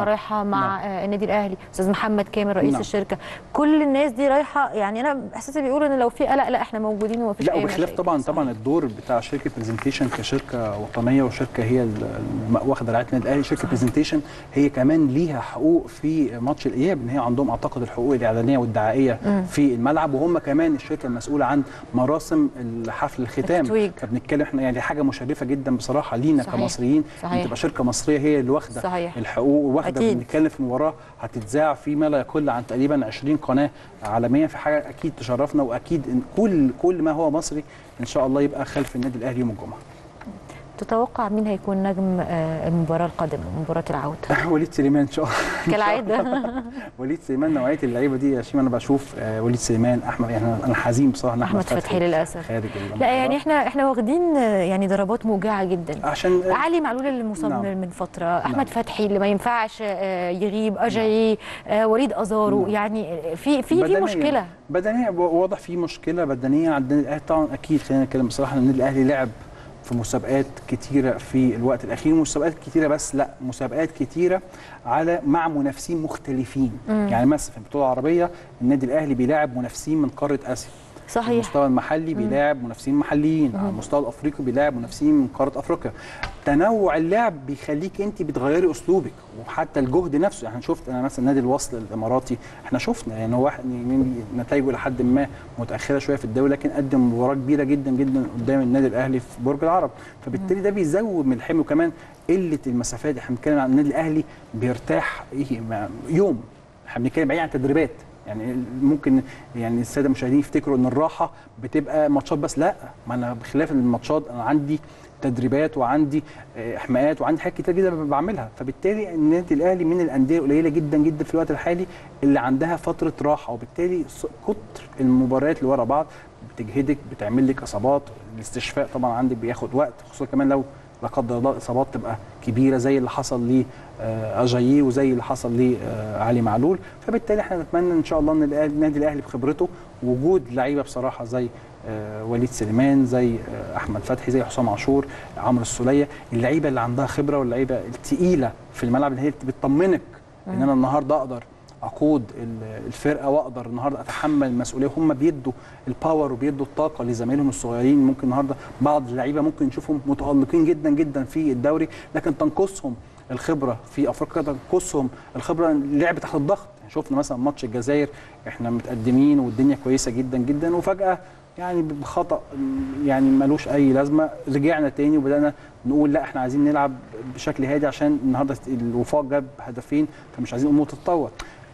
A: رايحه مع آه، النادي الاهلي استاذ محمد كامل رئيس
G: نعم.
A: الشركه كل الناس دي رايحه يعني انا احساسي بيقول ان لو في قلق لا احنا موجودين ومفيش
G: لا
A: اي
G: وبخلاف
A: مشاكل.
G: طبعا
A: صحيح.
G: طبعا الدور بتاع شركه برزنتيشن كشركه وطنيه وشركه هي ال- الم- واخده رعايه النادي الاهلي شركه برزنتيشن هي كمان ليها حقوق في ماتش الاياب ان هي عندهم اعتقد الحقوق الاعلانيه والدعائيه في الملعب وهم كمان الشركه المسؤوله عن مراسم حفل الختام
A: التتويج.
G: فبنتكلم احنا يعني حاجه مشرفه جدا بصراحه لينا
A: صحيح.
G: كمصريين
A: صحيح.
G: ان تبقى شركه مصريه هي اللي واخده
A: صحيح.
G: الحقوق وواخده
A: أكيد.
G: بنتكلم في مباراه هتتذاع في ما لا يقل عن تقريبا 20 قناه عالميه في حاجه اكيد تشرفنا واكيد إن كل كل ما هو مصري ان شاء الله يبقى خلف النادي الاهلي يوم الجمعه
A: تتوقع مين هيكون نجم آه، المباراه القادمه مباراه العوده
G: وليد سليمان ان شاء الله
A: كالعاده
G: وليد سليمان نوعيه اللعيبه دي يا شيماء انا بشوف آه، وليد سليمان احمد يعني انا حزين بصراحه إن
A: احمد فتحي للاسف
G: خارج المباراة.
A: لا يعني احنا احنا واخدين آه، يعني ضربات موجعه جدا
G: عشان
A: علي معلول اللي مصاب
G: نعم.
A: من فتره احمد
G: نعم.
A: فتحي اللي ما ينفعش آه، يغيب اجاي آه، وليد ازارو
G: نعم.
A: يعني آه، في في في
G: بدنياً-
A: مشكله
G: بدنيا واضح في مشكله بدنيه عند النادي الاهلي طبعا اكيد خلينا نتكلم بصراحه ان النادي الاهلي لعب في مسابقات كتيره في الوقت الاخير مسابقات كتيره بس لا مسابقات كتيره على مع منافسين مختلفين يعني مثلا في البطوله العربيه النادي الاهلي بيلاعب منافسين من قاره اسيا على
A: صحيح
G: المستوى المحلي بيلاعب منافسين محليين على المستوى الافريقي بيلاعب منافسين من قاره افريقيا تنوع اللعب بيخليك انت بتغيري اسلوبك وحتى الجهد نفسه يعني شفت انا مثلا نادي الوصل الاماراتي احنا شفنا يعني هو واحد من نتائجه لحد ما متاخره شويه في الدوري لكن قدم مباراه كبيره جدا جدا قدام النادي الاهلي في برج العرب فبالتالي ده بيزود من الحمل وكمان قله المسافات احنا بنتكلم عن النادي الاهلي بيرتاح ايه ما- يوم احنا بنتكلم بعيد عن التدريبات يعني ممكن يعني الساده المشاهدين يفتكروا ان الراحه بتبقى ماتشات بس لا ما انا بخلاف الماتشات انا عندي تدريبات وعندي آه، احماءات وعندي حاجات كتير جدا بعملها فبالتالي النادي الاهلي من الانديه القليله جدا جدا في الوقت الحالي اللي عندها فتره راحه وبالتالي ص- كتر المباريات اللي ورا بعض بتجهدك بتعمل لك اصابات الاستشفاء طبعا عندك بياخد وقت خصوصا كمان لو لا قدر الله الاصابات تبقى كبيره زي اللي حصل ل اجاييه وزي اللي حصل لعلي معلول فبالتالي احنا نتمنى ان شاء الله ان الأهلي- النادي الاهلي بخبرته وجود لعيبه بصراحه زي آه، وليد سليمان زي آه، احمد فتحي زي حسام عاشور عمرو السوليه اللعيبه اللي عندها خبره واللعيبه الثقيله في الملعب اللي هي بتطمنك ان انا النهارده اقدر اقود ال- الفرقه واقدر النهارده اتحمل المسؤوليه هم بيدوا الباور وبيدوا الطاقه لزمايلهم الصغيرين ممكن النهارده بعض اللعيبه ممكن نشوفهم متالقين جدا جدا في الدوري لكن تنقصهم الخبره في افريقيا تنقصهم الخبره اللعب تحت الضغط يعني شفنا مثلا ماتش الجزائر احنا متقدمين والدنيا كويسه جدا جدا وفجاه يعني بخطا يعني ملوش اي لازمه رجعنا تاني وبدانا نقول لا احنا عايزين نلعب بشكل هادي عشان النهارده الوفاق جاب هدفين فمش عايزين الامور تتطور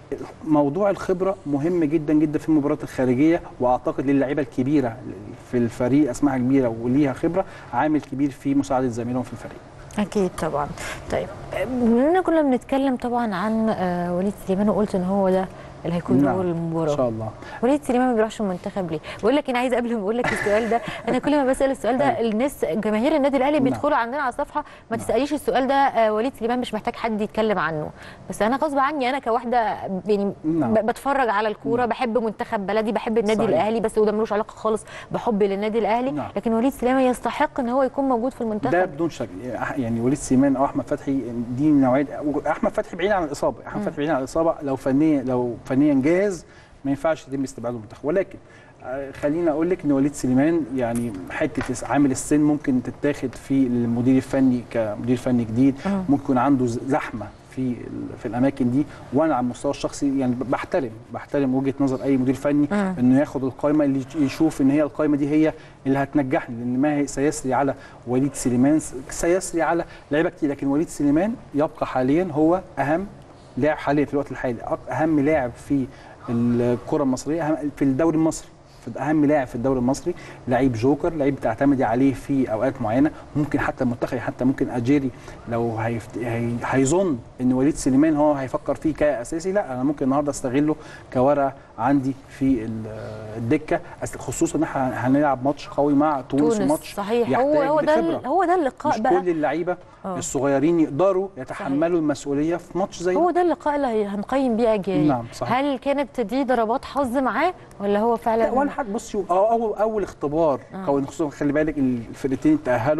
G: موضوع الخبره مهم جدا جدا في المباريات الخارجيه واعتقد للعيبه الكبيره في الفريق اسمها كبيره وليها خبره عامل كبير في مساعده زميلهم في الفريق
A: اكيد طبعا طيب بما اننا كنا بنتكلم طبعا عن آه، وليد سليمان وقلت ان هو ده اللي هيكون له
G: نعم،
A: المباراه
G: ان شاء الله
A: وليد سليمان ما بيروحش المنتخب ليه؟ بقول لك انا عايزه قبل ما اقول لك السؤال ده انا كل ما بسال السؤال ده الناس جماهير النادي الاهلي
G: نعم.
A: بيدخلوا عندنا على الصفحه ما تساليش السؤال ده آه، وليد سليمان مش محتاج حد يتكلم عنه بس انا غصب عني انا كواحده يعني
G: نعم.
A: ب- بتفرج على الكوره بحب منتخب بلدي بحب النادي
G: صحيح.
A: الاهلي بس وده ملوش علاقه خالص بحبي للنادي الاهلي
G: نعم.
A: لكن وليد سليمان يستحق ان هو يكون موجود في
G: ده
A: المنتخب
G: بدون شك يعني وليد سليمان او احمد فتحي دي نوعيه احمد فتحي بعيد عن الاصابه احمد فتحي بعيد عن الاصابه لو فنيا لو فنيا جاهز ما ينفعش يتم استبعاده من المنتخب ولكن آه، خليني اقول لك ان وليد سليمان يعني حته عامل السن ممكن تتاخد في المدير الفني كمدير فني جديد ممكن يكون عنده ز- زحمه في ال- في الاماكن دي وانا على المستوى الشخصي يعني ب- بحترم بحترم وجهه نظر اي مدير فني انه ياخد القائمه اللي يشوف ان هي القائمه دي هي اللي هتنجحني لان ما هي سيسري على وليد سليمان س- سيسري على لعيبه كتير لكن وليد سليمان يبقى حاليا هو اهم لاعب حاليا في الوقت الحالي أك- اهم لاعب في الكره المصريه أهم في الدوري المصري في اهم لاعب في الدوري المصري لعيب جوكر لعيب بتعتمدي عليه في اوقات معينه ممكن حتى المنتخب حتى ممكن اجيري لو هيفت... هي... هيظن ان وليد سليمان هو هيفكر فيه كاساسي لا انا ممكن النهارده استغله كورقه عندي في ال- الدكه أس- خصوصا ان احنا هنلعب ماتش قوي مع تونس,
A: تونس
G: وماتش
A: صحيح هو
G: يحتاج
A: هو ده
G: لخبرة.
A: ال- هو ده اللقاء
G: مش
A: بقى
G: كل اللعيبه
A: آه.
G: الصغيرين يقدروا يتحملوا المسؤوليه في ماتش زي
A: هو
G: ده
A: ده اللقاء اللي هي- هنقيم بيه اجيال
G: نعم، صحيح.
A: هل كانت دي ضربات حظ معاه ولا هو فعلا
G: لا ولا حد بصي أو اول اول اختبار
A: آه.
G: او خصوصا خلي بالك الفرقتين تاهلوا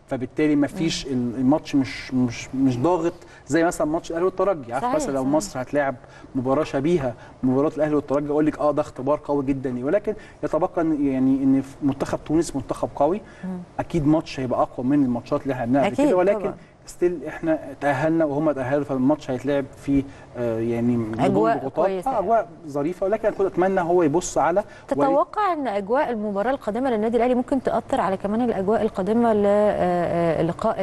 G: فبالتالي ما فيش الماتش مش مش مش ضاغط زي مثلا ماتش الاهلي والترجي عارف
A: صحيح،
G: مثلا لو
A: صحيح.
G: مصر هتلاعب مباراه شبيهه مباراه الاهلي والترجي اقول لك اه ده اختبار قوي جدا ولكن يتبقى إن- يعني ان في منتخب تونس منتخب قوي اكيد ماتش هيبقى اقوى من الماتشات اللي احنا لعبناها قبل
A: أكيد
G: كده ولكن
A: طبعاً.
G: ستيل احنا تاهلنا وهم تاهلوا فالماتش هيتلعب في آه يعني بدون
A: أجواء
G: ضغوطات.
A: كويسة.
G: آه اجواء ظريفه ولكن كنت اتمنى هو يبص على وليد-
A: تتوقع ان اجواء المباراه القادمه للنادي الاهلي ممكن تاثر على كمان الاجواء القادمه للقاء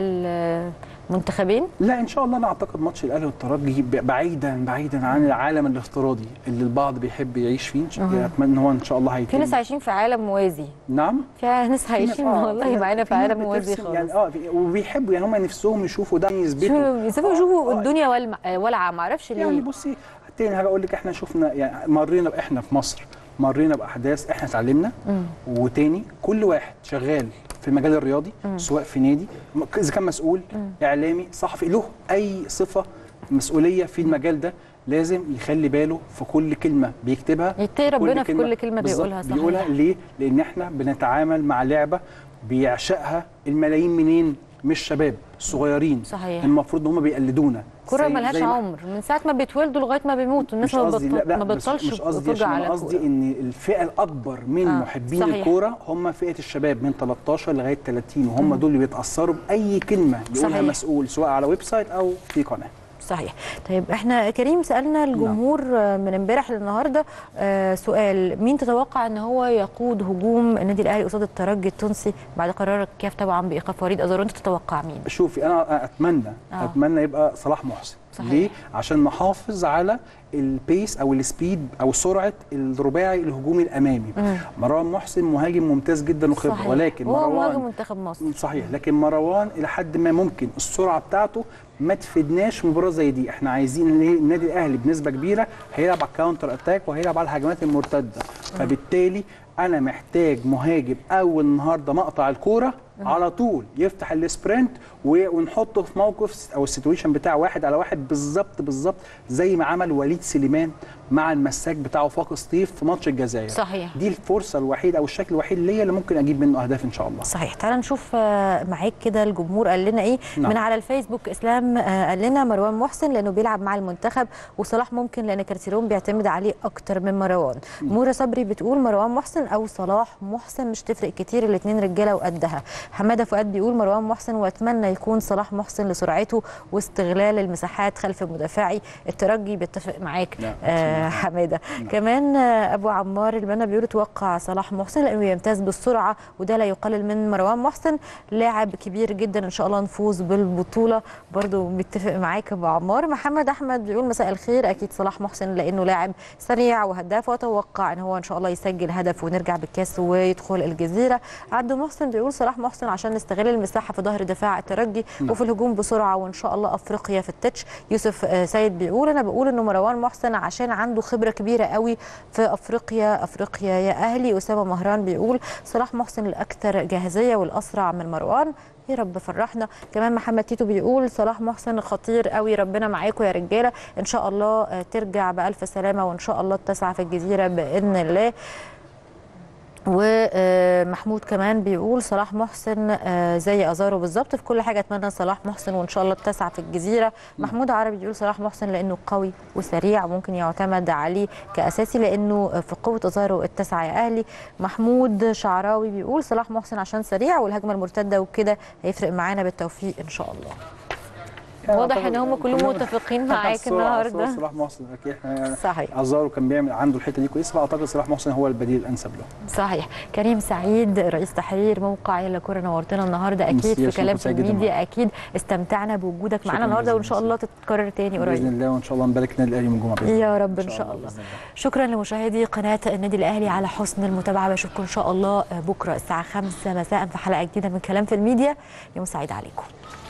A: المنتخبين
G: لا ان شاء الله انا اعتقد ماتش الاهلي والترجي ب- بعيدا بعيدا عن العالم الافتراضي اللي البعض بيحب يعيش فيه
A: أها.
G: اتمنى ان هو ان شاء الله
A: في
G: هيتم
A: ناس عايشين في عالم موازي
G: نعم
A: في ناس
G: في
A: عايشين
G: ناس- آه،
A: والله
G: في-
A: معانا في
G: في ناس
A: عالم موازي
G: بترسم
A: خالص
G: يعني اه في- وبيحبوا يعني هم نفسهم يشوفوا ده يثبتوا
A: شوفوا يسيبوا يشوفوا
G: آه،
A: الدنيا والمع- ولعه ما اعرفش
G: يعني
A: ليه
G: بصي تاني حاجه اقول لك احنا شفنا يعني مرينا احنا في مصر مرينا باحداث احنا اتعلمنا وتاني كل واحد شغال في المجال الرياضي سواء في نادي م- اذا كان مسؤول اعلامي صحفي له اي صفه مسؤوليه في المجال ده لازم يخلي باله في كل كلمه بيكتبها
A: يتقي
G: في
A: ربنا في كل كلمة
G: بالظبط،
A: بيقولها، صحيح.
G: بيقولها ليه؟ لان احنا بنتعامل مع لعبه بيعشقها الملايين منين؟ مش شباب صغيرين
A: صحيح.
G: المفروض ان هم بيقلدونا
A: كرة
G: زي-
A: ملهاش
G: زي ما-
A: عمر من ساعة ما بيتولدوا لغاية ما بيموتوا الناس
G: مش
A: ما,
G: قصدي لا
A: بتبطل
G: لا
A: ما
G: مش-
A: بتبطلش
G: مش قصدي
A: فرجة
G: عشان
A: على
G: أنا قصدي
A: كورة.
G: ان الفئه الاكبر من
A: آه،
G: محبين
A: صحيح.
G: الكوره هم فئه الشباب من 13 لغايه 30 وهم دول اللي بيتاثروا باي كلمه بيقولها
A: صحيح.
G: مسؤول سواء على ويب سايت او في قناه
A: صحيح طيب احنا كريم سالنا الجمهور آه، من امبارح للنهارده آه، سؤال مين تتوقع ان هو يقود هجوم النادي الاهلي قصاد الترجي التونسي بعد قرار الكاف طبعا بايقاف وليد ازارو انت تتوقع مين
G: شوفي انا اتمنى
A: آه.
G: آه. اتمنى يبقى صلاح محسن
A: صحيح.
G: ليه عشان نحافظ على البيس او السبيد او سرعه الرباعي الهجومي الامامي
A: مم.
G: مروان محسن مهاجم ممتاز جدا وخبره
A: صحيح.
G: ولكن
A: هو
G: مروان
A: مهاجم منتخب مصر
G: صحيح لكن مروان الى حد ما ممكن السرعه بتاعته ما تفيدناش في مباراه زي دي احنا عايزين إن النادي الاهلي بنسبه كبيره هيلعب على الكاونتر اتاك وهيلعب على الهجمات المرتده فبالتالي انا محتاج مهاجم اول النهارده مقطع الكوره على طول يفتح السبرنت و- ونحطه في موقف او السيتويشن بتاع واحد على واحد بالظبط بالظبط زي ما عمل وليد سليمان مع المساك بتاعه فاق سطيف في ماتش الجزائر
A: صحيح.
G: دي الفرصه الوحيده او الشكل الوحيد ليا اللي ممكن اجيب منه اهداف ان شاء الله
A: صحيح تعال نشوف آه، معاك كده الجمهور قال لنا ايه
G: نعم.
A: من على الفيسبوك اسلام آه، قال لنا مروان محسن لانه بيلعب مع المنتخب وصلاح ممكن لان كارتيرون بيعتمد عليه اكتر من مروان مورا صبري بتقول مروان محسن او صلاح محسن مش تفرق كتير الاثنين رجاله وقدها حماده فؤاد بيقول مروان محسن واتمنى يكون صلاح محسن لسرعته واستغلال المساحات خلف مدافعي الترجي بيتفق معاك
G: نعم.
A: آه حماده كمان آه، ابو عمار البنا بيقول توقع صلاح محسن لانه يمتاز بالسرعه وده لا يقلل من مروان محسن لاعب كبير جدا ان شاء الله نفوز بالبطوله برضو متفق معاك ابو عمار محمد احمد بيقول مساء الخير اكيد صلاح محسن لانه لاعب سريع وهداف واتوقع ان هو ان شاء الله يسجل هدف ونرجع بالكاس ويدخل الجزيره عبد محسن بيقول صلاح محسن عشان نستغل المساحه في ظهر دفاع الترجي
G: نعم.
A: وفي الهجوم بسرعه وان شاء الله افريقيا في التتش يوسف آه، سيد بيقول انا بقول انه مروان محسن عشان عنده خبره كبيره قوي في افريقيا افريقيا يا اهلي اسامه مهران بيقول صلاح محسن الاكثر جاهزيه والاسرع من مروان يا رب فرحنا كمان محمد تيتو بيقول صلاح محسن خطير قوي ربنا معاكم يا رجاله ان شاء الله آه، ترجع بالف سلامه وان شاء الله تسعى في الجزيره باذن الله ومحمود كمان بيقول صلاح محسن آه، زي ازارو بالظبط في كل حاجه اتمنى صلاح محسن وان شاء الله التسعه في الجزيره محمود عربي بيقول صلاح محسن لانه قوي وسريع وممكن يعتمد عليه كاساسي لانه في قوه ازارو التسعه يا اهلي محمود شعراوي بيقول صلاح محسن عشان سريع والهجمه المرتده وكده هيفرق معانا بالتوفيق ان شاء الله واضح ان هم كلهم
G: كلهم-
A: متفقين معاك
G: السرعة-
A: النهارده
G: السرعة صلاح محسن اكيد احنا
A: صحيح
G: ازارو كان بيعمل عنده الحته دي كويسه فاعتقد صلاح محسن هو البديل الانسب له
A: صحيح كريم سعيد رئيس تحرير موقع يلا كوره نورتنا النهارده اكيد
G: ميرسي يا
A: في
G: شكرا،
A: كلام في
G: سعيد جدا
A: الميديا اكيد استمتعنا بوجودك معانا
G: شكرا
A: النهارده
G: جزيلا،
A: وان شاء الله تتكرر تاني
G: باذن
A: قريب
G: الله وان شاء الله نبارك النادي الاهلي يوم الجمعه باذن الله
A: يا رب ان شاء الله
G: بإذن الله.
A: شكرا لمشاهدي قناه النادي الاهلي على حسن المتابعه بشوفكم ان شاء الله بكره الساعه 5 مساء في حلقه جديده من كلام في الميديا يوم سعيد عليكم